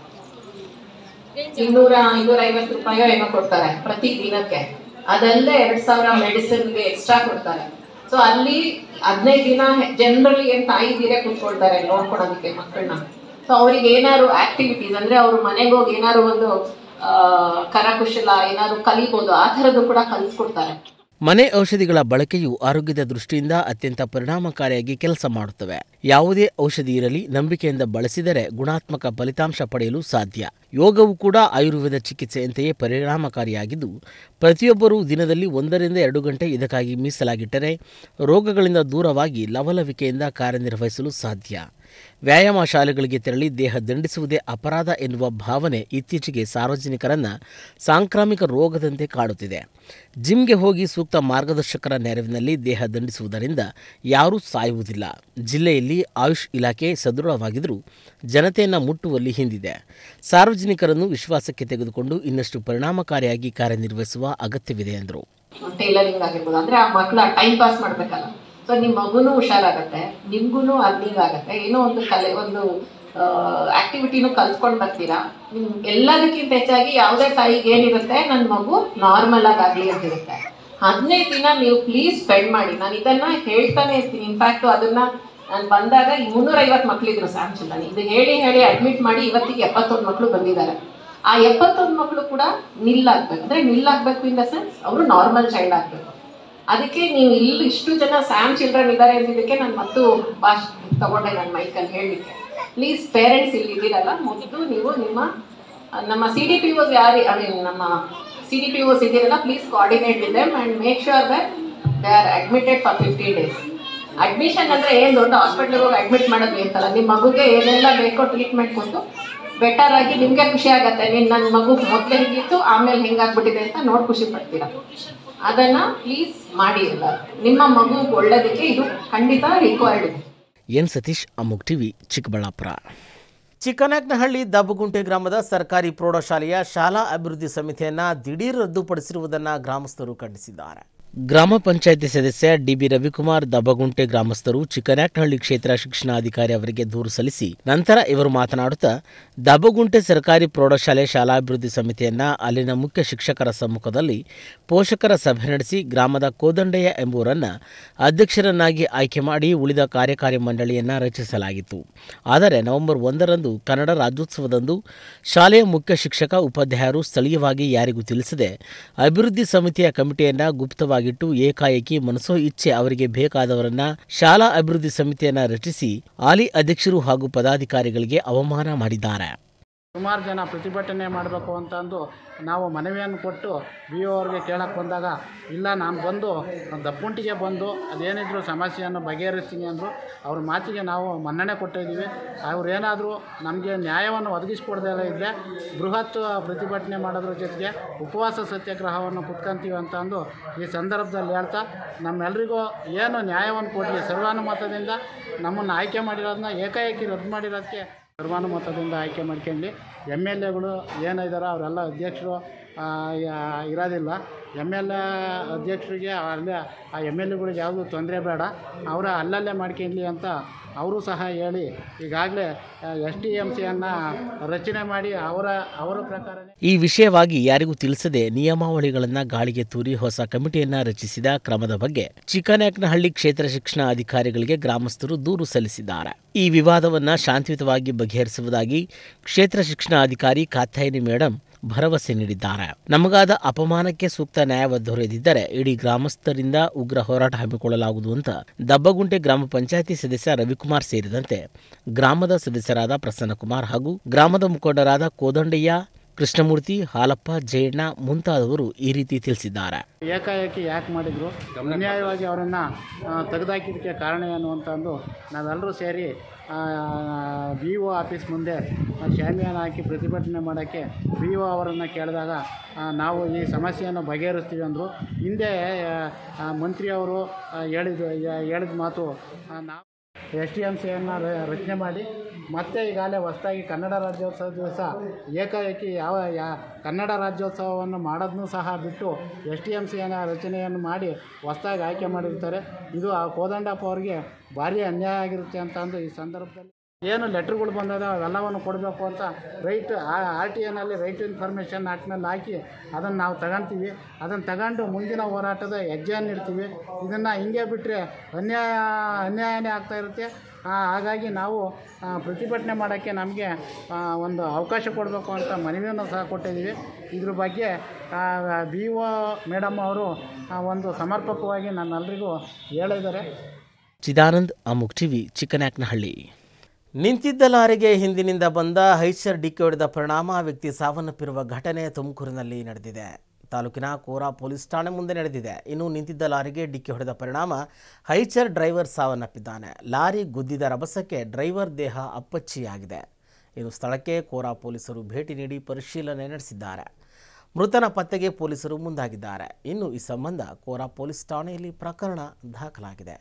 ಇನ್ನೂರ ಇನ್ನೂರ ಐವತ್ತು ರೂಪಾಯಿ ಏನೋ ಕೊಡ್ತಾರೆ ಪ್ರತಿ ದಿನಕ್ಕೆ ಅದಲ್ಲದೆ ಎರಡ್ ಸಾವಿರ ಮೆಡಿಸಿನ್ಗೆ ಎಕ್ಸ್ಟ್ರಾ ಕೊಡ್ತಾರೆ ಸೊ ಅಲ್ಲಿ ಹದಿನೈದು ದಿನ ಜನರಲಿ ಏನ್ ತಾಯಿ ತೀರೆ ಕೂತ್ಕೊಳ್ತಾರೆ ನೋಡ್ಕೊಳೋದಕ್ಕೆ ಮಕ್ಕಳನ್ನ ಸೊ ಅವ್ರಿಗೆ ಏನಾದ್ರು ಆಕ್ಟಿವಿಟೀಸ್ ಅಂದ್ರೆ ಅವ್ರ ಮನೆಗೆ ಹೋಗಿ ಏನಾದ್ರು ಒಂದು ಆ, ಕರಕುಶಲ ಏನಾದ್ರು ಕಲಿಬೋದು ಆ ಥರದ್ದು ಕೂಡ ಕಲಿಸ್ಕೊಡ್ತಾರೆ ಮನೆ ಔಷಧಿಗಳ ಬಳಕೆಯು ಆರೋಗ್ಯದ ದೃಷ್ಟಿಯಿಂದ ಅತ್ಯಂತ ಪರಿಣಾಮಕಾರಿಯಾಗಿ ಕೆಲಸ ಮಾಡುತ್ತವೆ ಯಾವುದೇ ಔಷಧಿ ಇರಲಿ ನಂಬಿಕೆಯಿಂದ ಬಳಸಿದರೆ ಗುಣಾತ್ಮಕ ಫಲಿತಾಂಶ ಪಡೆಯಲು ಸಾಧ್ಯ ಯೋಗವು ಕೂಡ ಆಯುರ್ವೇದ ಚಿಕಿತ್ಸೆಯಂತೆಯೇ ಪರಿಣಾಮಕಾರಿಯಾಗಿದ್ದು ಪ್ರತಿಯೊಬ್ಬರೂ ದಿನದಲ್ಲಿ ಒಂದರಿಂದ ಎರಡು ಗಂಟೆ ಇದಕ್ಕಾಗಿ ಮೀಸಲಾಗಿಟ್ಟರೆ ರೋಗಗಳಿಂದ ದೂರವಾಗಿ ಲವಲವಿಕೆಯಿಂದ ಕಾರ್ಯನಿರ್ವಹಿಸಲು ಸಾಧ್ಯ ವ್ಯಾಯಾಮ ಶಾಲೆಗಳಿಗೆ ತೆರಳಿ ದೇಹ ದಂಡಿಸುವುದೇ ಅಪರಾಧ ಎನ್ನುವ ಭಾವನೆ ಇತ್ತೀಚೆಗೆ ಸಾರ್ವಜನಿಕರನ್ನ ಸಾಂಕ್ರಾಮಿಕ ರೋಗದಂತೆ ಕಾಡುತ್ತಿದೆ ಜಿಮ್ಗೆ ಹೋಗಿ ಸೂಕ್ತ ಮಾರ್ಗದರ್ಶಕರ ನೆರವಿನಲ್ಲಿ ದೇಹ ದಂಡಿಸುವುದರಿಂದ ಯಾರೂ ಸಾಯುವುದಿಲ್ಲ ಜಿಲ್ಲೆಯಲ್ಲಿ ಆಯುಷ್ ಇಲಾಖೆ ಸದೃಢವಾಗಿದ್ದರೂ ಜನತೆಯನ್ನು ಮುಟ್ಟುವಲ್ಲಿ ಹಿಂದಿದೆ ಸಾರ್ವಜನಿಕರನ್ನು ವಿಶ್ವಾಸಕ್ಕೆ ತೆಗೆದುಕೊಂಡು ಇನ್ನಷ್ಟು ಪರಿಣಾಮಕಾರಿಯಾಗಿ ಕಾರ್ಯನಿರ್ವಹಿಸುವ ಅಗತ್ಯವಿದೆ ಎಂದರು ಟೈಲರಿಂಗ್ ಆಗಿರ್ಬೋದು ಅಂದ್ರೆ ಆ ಮಕ್ಳ ಟೈಮ್ ಪಾಸ್ ಮಾಡ್ಬೇಕಲ್ಲ ಸೊ ನಿಮ್ ಮಗುನು ಹುಷಾರಾಗತ್ತೆ ನಿಮ್ಗುನು ಅರ್ನಿಂಗ್ ಆಗತ್ತೆ ಏನೋ ಒಂದು ಕಲೆ ಒಂದು ಆಕ್ಟಿವಿಟಿನೂ ಕಲ್ತ್ಕೊಂಡ್ ಬರ್ತೀರಾ ನಿಮ್ ಎಲ್ಲದಕ್ಕಿಂತ ಹೆಚ್ಚಾಗಿ ಯಾವುದೇ ತಾಯಿಗೆ ಏನಿರುತ್ತೆ ನನ್ನ ಮಗು ನಾರ್ಮಲ್ ಆಗಿ ಆಗ್ಲಿ ಅಂತ ಇರುತ್ತೆ ಹದಿನೈದು ದಿನ ನೀವು ಪ್ಲೀಸ್ ಸ್ಪೆಂಡ್ ಮಾಡಿ ನಾನು ಇದನ್ನ ಹೇಳ್ತಾನೆ ಇರ್ತೀನಿ ಇನ್ಫ್ಯಾಕ್ಟ್ ಅದನ್ನ ನಾನು ಬಂದಾಗ ಮುನ್ನೂರ ಐವತ್ತು ಮಕ್ಳಿದ್ರು ಸ್ಯಾಮ್ಸಂಗ್ ಇದು ಹೇಳಿ ಹೇಳಿ ಅಡ್ಮಿಟ್ ಮಾಡಿ ಇವತ್ತಿಗೆ ಎಪ್ಪತ್ತೊಂದು ಮಕ್ಕಳು ಬಂದಿದ್ದಾರೆ ಆ ಎಪ್ಪತ್ತೊಂದು ಮಕ್ಕಳು ಕೂಡ ನಿಲ್ಲಾಗ್ಬೇಕು ಅಂದ್ರೆ ನಿಲ್ಲಾಗ್ಬೇಕು ಇನ್ ದ ಸೆನ್ಸ್ ಅವರು ನಾರ್ಮಲ್ ಚೈಲ್ಡ್ ಆಗ್ಬೇಕು ಅದಕ್ಕೆ ನೀವು ಇಲ್ಲಿ ಇಷ್ಟು ಜನ ಸ್ಯಾಮ್ ಚಿಲ್ಡ್ರನ್ ಇದ್ದಾರೆ ಅಂದಿದ್ದಕ್ಕೆ ನಾನು ಮತ್ತು ಭಾಷ್ ತಗೊಂಡೆ ನನ್ನ ಮೈಕಲ್ಲಿ ಹೇಳಲಿಕ್ಕೆ ಪ್ಲೀಸ್ ಪೇರೆಂಟ್ಸ್ ಇಲ್ಲಿ ಇದ್ದೀರಲ್ಲ ಮೊದಲು ನೀವು ನಿಮ್ಮ ಆ, ನಮ್ಮ ಸಿ ಡಿ ಪಿ ಓಸ್ ಯಾರು ಐ ಮೀನ್ ನಮ್ಮ ಸಿ ಡಿ ಪಿ ಓಸ್ ಇದ್ದೀರಲ್ಲ please coordinate with them and make sure that they are admitted for fifteen days admission ಅಂದ್ರೆ ಏನು ದೊಡ್ಡ ಹಾಸ್ಪಿಟ್ಲಿಗೆ ಹೋಗಿ ಅಡ್ಮಿಟ್ ಮಾಡೋದು ಅಂತಲ್ಲ ನಿಮ್ಮ ಮಗುಗೆ ಏನೆಲ್ಲ ಬೇಕೋ ಟ್ರೀಟ್ಮೆಂಟ್ ಕೊಟ್ಟು ಬೆಟರ್ ಆಗಿ ನಿಮ್ಗೆ ಖುಷಿ ಆಗತ್ತೆ ನೀನ್ ನನ್ನ ಮಗು ಮೊದಲೇ ಹೇಗಿತ್ತು ಆಮೇಲೆ ಹೆಂಗಾಗ್ಬಿಟ್ಟಿದೆ ಅಂತ ನೋಡಿ ಖುಷಿ ಪಡ್ತೀರಾ ಅದನ್ನ ಪ್ಲೀಸ್ ಮಾಡಿ ಎಲ್ಲರೂ ನಿಮ್ಮ ಮಗು ಒಳ್ಳೇದಕ್ಕೆ ಇದು ಖಂಡಿತ ರಿಕ್ವೈರ್ಡ್ ಇದೆ ಎನ್ ಸತೀಶ್ ಅಮುಗ್ ಟಿವಿ ಚಿಕ್ಕಬಳ್ಳಾಪುರ ಚಿಕ್ಕನಾಯಕನಹಳ್ಳಿ ದಬ್ಬಗುಂಟೆ ಗ್ರಾಮದ ಸರ್ಕಾರಿ ಪ್ರೌಢಶಾಲೆಯ ಶಾಲಾ ಅಭಿವೃದ್ಧಿ ಸಮಿತಿಯನ್ನ ದಿಢೀರ್ ರದ್ದುಪಡಿಸಿರುವುದನ್ನು ಗ್ರಾಮಸ್ಥರು ಖಂಡಿಸಿದ್ದಾರೆ ಗ್ರಾಮ ಪಂಚಾಯಿತಿ ಸದಸ್ಯ ಡಿಬಿ ರವಿಕುಮಾರ್ ದಬ್ಬಗುಂಟೆ ಗ್ರಾಮಸ್ಥರು ಚಿಕ್ಕನಾಯಕನಹಳ್ಳಿ ಕ್ಷೇತ್ರ ಶಿಕ್ಷಣಾಧಿಕಾರಿ ಅವರಿಗೆ ದೂರು ಸಲ್ಲಿಸಿ ನಂತರ ಇವರು ಮಾತನಾಡುತ್ತಾ ದಬ್ಬಗುಂಟೆ ಸರ್ಕಾರಿ ಪ್ರೌಢಶಾಲೆ ಶಾಲಾಭಿವೃದ್ಧಿ ಸಮಿತಿಯನ್ನ ಅಲ್ಲಿನ ಮುಖ್ಯ ಶಿಕ್ಷಕರ ಸಮ್ಮುಖದಲ್ಲಿ ಪೋಷಕರ ಸಭೆ ನಡೆಸಿ ಗ್ರಾಮದ ಕೋದಂಡಯ್ಯ ಎಂಬುವರನ್ನ ಅಧ್ಯಕ್ಷರನ್ನಾಗಿ ಆಯ್ಕೆ ಮಾಡಿ ಉಳಿದ ಕಾರ್ಯಕಾರಿ ಮಂಡಳಿಯನ್ನ ರಚಿಸಲಾಗಿತ್ತು ಆದರೆ ನವೆಂಬರ್ ಒಂದರಂದು ಕನ್ನಡ ರಾಜ್ಯೋತ್ಸವದಂದು ಶಾಲೆಯ ಮುಖ್ಯ ಶಿಕ್ಷಕ ಉಪಾಧ್ಯಾಯರು ಸ್ಥಳೀಯವಾಗಿ ಯಾರಿಗೂ ತಿಳಿಸದೆ ಅಭಿವೃದ್ಧಿ ಸಮಿತಿಯ ಕಮಿಟಿಯನ್ನ ಗುಪ್ತವಾಗಿಟ್ಟು ಏಕಾಏಕಿ ಮನಸೋ ಇಚ್ಛೆ ಅವರಿಗೆ ಬೇಕಾದವರನ್ನ ಶಾಲಾ ಅಭಿವೃದ್ಧಿ ಸಮಿತಿಯನ್ನ ರಚಿಸಿ ಹಾಲಿ ಅಧ್ಯಕ್ಷರು ಹಾಗೂ ಪದಾಧಿಕಾರಿಗಳಿಗೆ ಅವಮಾನ ಮಾಡಿದ್ದಾರೆ ಸುಮಾರು ಜನ ಪ್ರತಿಭಟನೆ ಮಾಡಬೇಕು ಅಂತ ಅಂದು ನಾವು ಮನವಿಯನ್ನು ಕೊಟ್ಟು ಬಿ ಒ ಅವ್ರಿಗೆ ಕೇಳಕ್ಕೆ ಬಂದಾಗ ಇಲ್ಲ ನಾನು ಬಂದು ದಪ್ಪುಂಟಿಗೆ ಬಂದು ಅದೇನಿದ್ರು ಸಮಸ್ಯೆಯನ್ನು ಬಗೆಹರಿಸ್ತೀನಿ ಅಂದರು ಅವ್ರ ಮಾತಿಗೆ ನಾವು ಮನ್ನಣೆ ಕೊಟ್ಟಿದ್ದೀವಿ ಅವ್ರೇನಾದರೂ ನಮಗೆ ನ್ಯಾಯವನ್ನು ಒದಗಿಸ್ಕೊಡ್ದೇ ಇದ್ದರೆ ಬೃಹತ್ ಪ್ರತಿಭಟನೆ ಮಾಡೋದ್ರ ಜೊತೆಗೆ ಉಪವಾಸ ಸತ್ಯಾಗ್ರಹವನ್ನು ಕುತ್ಕೊಂತೀವಿ ಅಂತ ಅಂದು ಈ ಸಂದರ್ಭದಲ್ಲಿ ಹೇಳ್ತಾ ನಮ್ಮೆಲ್ರಿಗೂ ಏನು ನ್ಯಾಯವನ್ನು ಕೊಡಲಿ ಸರ್ವಾನುಮತದಿಂದ ನಮ್ಮನ್ನು ಆಯ್ಕೆ ಮಾಡಿರೋದನ್ನ ಏಕಾಏಕಿ ರದ್ದು ಮಾಡಿರೋದಕ್ಕೆ ಸರ್ವಾನುಮತದಿಂದ ಆಯ್ಕೆ ಮಾಡ್ಕೊಂಡು ಎಮ್ ಎಲ್ ಎಗಳು ಏನಿದಾರೋ ಅವರೆಲ್ಲ ಅಧ್ಯಕ್ಷರು ಆ, ಯಾ- ಇರೋದಿಲ್ಲ ಎಮ್ ಎಲ್ ಎ ಅಧ್ಯಕ್ಷರಿಗೆ ಅಲ್ಲೇ ಆ ಎಮ್ ಎಲ್ ಎಗಳಿಗೆ ಯಾವುದೂ ತೊಂದರೆ ಬೇಡ ಅವರ ಅಲ್ಲಲ್ಲೇ ಮಾಡ್ಕೊಳ್ಳಿ ಅಂತ ಅವರು ಸಹ ಹೇಳಿ ಈಗಾಗಲೇ ಎಸ್ ಟಿ ಎಮ್ ಸಿಯನ್ನು ರಚನೆ ಮಾಡಿ ಅವರ ಅವರ ಪ್ರಕಾರ ಈ ವಿಷಯವಾಗಿ ಯಾರಿಗೂ ತಿಳಿಸದೆ ನಿಯಮಾವಳಿಗಳನ್ನು ಗಾಳಿಗೆ ತೂರಿ ಹೊಸ ಕಮಿಟಿಯನ್ನ ರಚಿಸಿದ ಕ್ರಮದ ಬಗ್ಗೆ ಚಿಕ್ಕನಾಯಕನಹಳ್ಳಿ ಕ್ಷೇತ್ರ ಶಿಕ್ಷಣ ಅಧಿಕಾರಿಗಳಿಗೆ ಗ್ರಾಮಸ್ಥರು ದೂರು ಸಲ್ಲಿಸಿದ್ದಾರೆ ಈ ವಿವಾದವನ್ನ ಶಾಂತಿಯುತವಾಗಿ ಬಗೆಹರಿಸುವುದಾಗಿ ಕ್ಷೇತ್ರ ಶಿಕ್ಷಣಾಧಿಕಾರಿ ಕಾತ್ಯಾಯಿನಿ ಮೇಡಂ ಭರವಸೆ ನೀಡಿದ್ದಾರೆ ನಮಗಾದ ಅಪಮಾನಕ್ಕೆ ಸೂಕ್ತ ನ್ಯಾಯ ದೊರೆಯದಿದ್ದರೆ ಇಡೀ ಗ್ರಾಮಸ್ಥರಿಂದ ಉಗ್ರ ಹೋರಾಟ ಹಮ್ಮಿಕೊಳ್ಳಲಾಗುವುದು ಅಂತ ದಬ್ಬಗುಂಟೆ ಗ್ರಾಮ ಪಂಚಾಯಿತಿ ಸದಸ್ಯ ರವಿಕುಮಾರ್ ಸೇರಿದಂತೆ ಗ್ರಾಮದ ಸದಸ್ಯರಾದ ಪ್ರಸನ್ನಕುಮಾರ್ ಹಾಗೂ ಗ್ರಾಮದ ಮುಖಂಡರಾದ ಕೋದಂಡಯ್ಯ ಕೃಷ್ಣಮೂರ್ತಿ ಹಾಲಪ್ಪ ಜಯಣ್ಣ ಮುಂತಾದವರು ಈ ರೀತಿ ತಿಳಿಸಿದ್ದಾರೆ ಏಕಾಏಕಿ ಯಾಕೆ ಮಾಡಿದರು ಅನ್ಯಾಯವಾಗಿ ಅವರನ್ನು ತೆಗೆದಾಕಿದ್ದಕ್ಕೆ ಕಾರಣ ಏನು ಅಂತಂದು ನಾವೆಲ್ಲರೂ ಸೇರಿ ಬಿ ಒ ಆಫೀಸ್ ಮುಂದೆ ಶಾಮಿಯಾನ ಹಾಕಿ ಪ್ರತಿಭಟನೆ ಮಾಡೋಕ್ಕೆ ಬಿ ಒ ಅವರನ್ನು ಕೇಳಿದಾಗ ಆ, ನಾವು ಈ ಸಮಸ್ಯೆಯನ್ನು ಬಗೆಹರಿಸ್ತೀವಿ ಅಂದರು ಹಿಂದೆ ಆ, ಮಂತ್ರಿಯವರು ಆ, ಹೇಳಿದ ಹೇಳಿದ ಮಾತು ಆ, ನಾವು ಎಸ್ ಟಿ ಎಮ್ ಸಿಯನ್ನು ರಚನೆ ಮಾಡಿ ಮತ್ತೆ ಈಗಾಗಲೇ ಹೊಸದಾಗಿ ಕನ್ನಡ ರಾಜ್ಯೋತ್ಸವ ದಿವಸ ಏಕಾಏಕಿ ಯಾವ ಯಾ ಕನ್ನಡ ರಾಜ್ಯೋತ್ಸವವನ್ನು ಮಾಡೋದನ್ನೂ ಸಹ ಬಿಟ್ಟು ಎಸ್ ಟಿ ಎಮ್ ಸಿಯನ್ನು ರಚನೆಯನ್ನು ಮಾಡಿ ಹೊಸದಾಗಿ ಆಯ್ಕೆ ಮಾಡಿರ್ತಾರೆ ಇದು ಆ ಕೋದಂಡಪ್ಪ ಅವ್ರಿಗೆ ಭಾರಿ ಅನ್ಯಾಯ ಆಗಿರುತ್ತೆ ಅಂತ ಅಂದು ಈ ಸಂದರ್ಭದಲ್ಲಿ ಏನು ಲೆಟ್ರ್ಗಳು ಬಂದದ ಅವೆಲ್ಲವನ್ನು ಕೊಡಬೇಕು ಅಂತ ರೈಟ್ ಆರ್ ಟಿ ಎನಲ್ಲಿ ರೈಟ್ ಇನ್ಫಾರ್ಮೇಷನ್ ಆ್ಯಕ್ಟ್ನಲ್ಲಿ ಹಾಕಿ ಅದನ್ನು ನಾವು ತಗೊಳ್ತೀವಿ ಅದನ್ನು ತಗೊಂಡು ಮುಂದಿನ ಹೋರಾಟದ ಹೆಜ್ಜೆಯನ್ನು ಇಡ್ತೀವಿ ಇದನ್ನು ಹಿಂಗೆ ಬಿಟ್ಟರೆ ಅನ್ಯಾಯ ಅನ್ಯಾಯನೇ ಆಗ್ತಾ ಇರುತ್ತೆ ಆ, ಹಾಗಾಗಿ ನಾವು ಆ, ಪ್ರತಿಭಟನೆ ಮಾಡೋಕ್ಕೆ ನಮಗೆ ಆ, ಒಂದು ಅವಕಾಶ ಕೊಡಬೇಕು ಅಂತ ಮನವಿಯನ್ನು ಸಹ ಕೊಟ್ಟಿದ್ದೀವಿ ಇದ್ರ ಬಗ್ಗೆ ಬಿ ಒ ಮೇಡಮ್ ಅವರು ಆ, ಒಂದು ಸಮರ್ಪಕವಾಗಿ ನನ್ನೆಲ್ಲರಿಗೂ ಹೇಳಿದ್ದಾರೆ ಚಿದಾನಂದ್ ಅಮುಕ್ ಟಿವಿ ಚಿಕ್ಕನಾಯಕನಹಳ್ಳಿ ನಿಂತಿದ್ದ ಲಾರಿಗೆ ಹಿಂದಿನಿಂದ ಬಂದ ಹೈಚರ್ ಡಿಕ್ಕಿ ಹೊಡೆದ ಪರಿಣಾಮ ವ್ಯಕ್ತಿ ಸಾವನ್ನಪ್ಪಿರುವ ಘಟನೆ ತುಮಕೂರಿನಲ್ಲಿ ನಡೆದಿದೆ ತಾಲೂಕಿನ ಕೋರಾ ಪೊಲೀಸ್ ಠಾಣೆ ಮುಂದೆ ನಡೆದಿದೆ ಇನ್ನು ನಿಂತಿದ್ದ ಲಾರಿಗೆ ಡಿಕ್ಕಿ ಹೊಡೆದ ಪರಿಣಾಮ ಹೈಚರ್ ಡ್ರೈವರ್ ಸಾವನ್ನಪ್ಪಿದ್ದಾನೆ ಲಾರಿ ಗುದ್ದಿದ ರಭಸಕ್ಕೆ ಡ್ರೈವರ್ ದೇಹ ಅಪ್ಪಚ್ಚಿಯಾಗಿದೆ ಇನ್ನು ಸ್ಥಳಕ್ಕೆ ಕೋರಾ ಪೊಲೀಸರು ಭೇಟಿ ನೀಡಿ ಪರಿಶೀಲನೆ ನಡೆಸಿದ್ದಾರೆ ಮೃತನ ಪತ್ತೆಗೆ ಪೊಲೀಸರು ಮುಂದಾಗಿದ್ದಾರೆ ಇನ್ನು ಈ ಸಂಬಂಧ ಕೋರಾ ಪೊಲೀಸ್ ಠಾಣೆಯಲ್ಲಿ ಪ್ರಕರಣ ದಾಖಲಾಗಿದೆ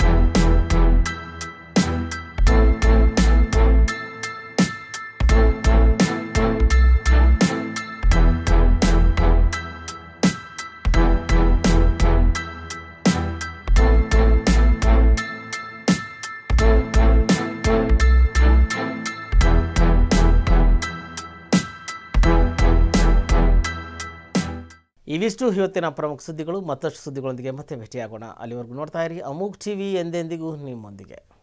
ಇವಿಷ್ಟು ಇವತ್ತಿನ ಪ್ರಮುಖ ಸುದ್ದಿಗಳು ಮತ್ತಷ್ಟು ಸುದ್ದಿಗಳೊಂದಿಗೆ ಮತ್ತೆ ಭೇಟಿಯಾಗೋಣ ಅಲ್ಲಿವರೆಗೂ ನೋಡ್ತಾ ಇರಿ ಅಮುಕ್ ಟಿವಿ ಎಂದೆಂದಿಗೂ ನಿಮ್ಮೊಂದಿಗೆ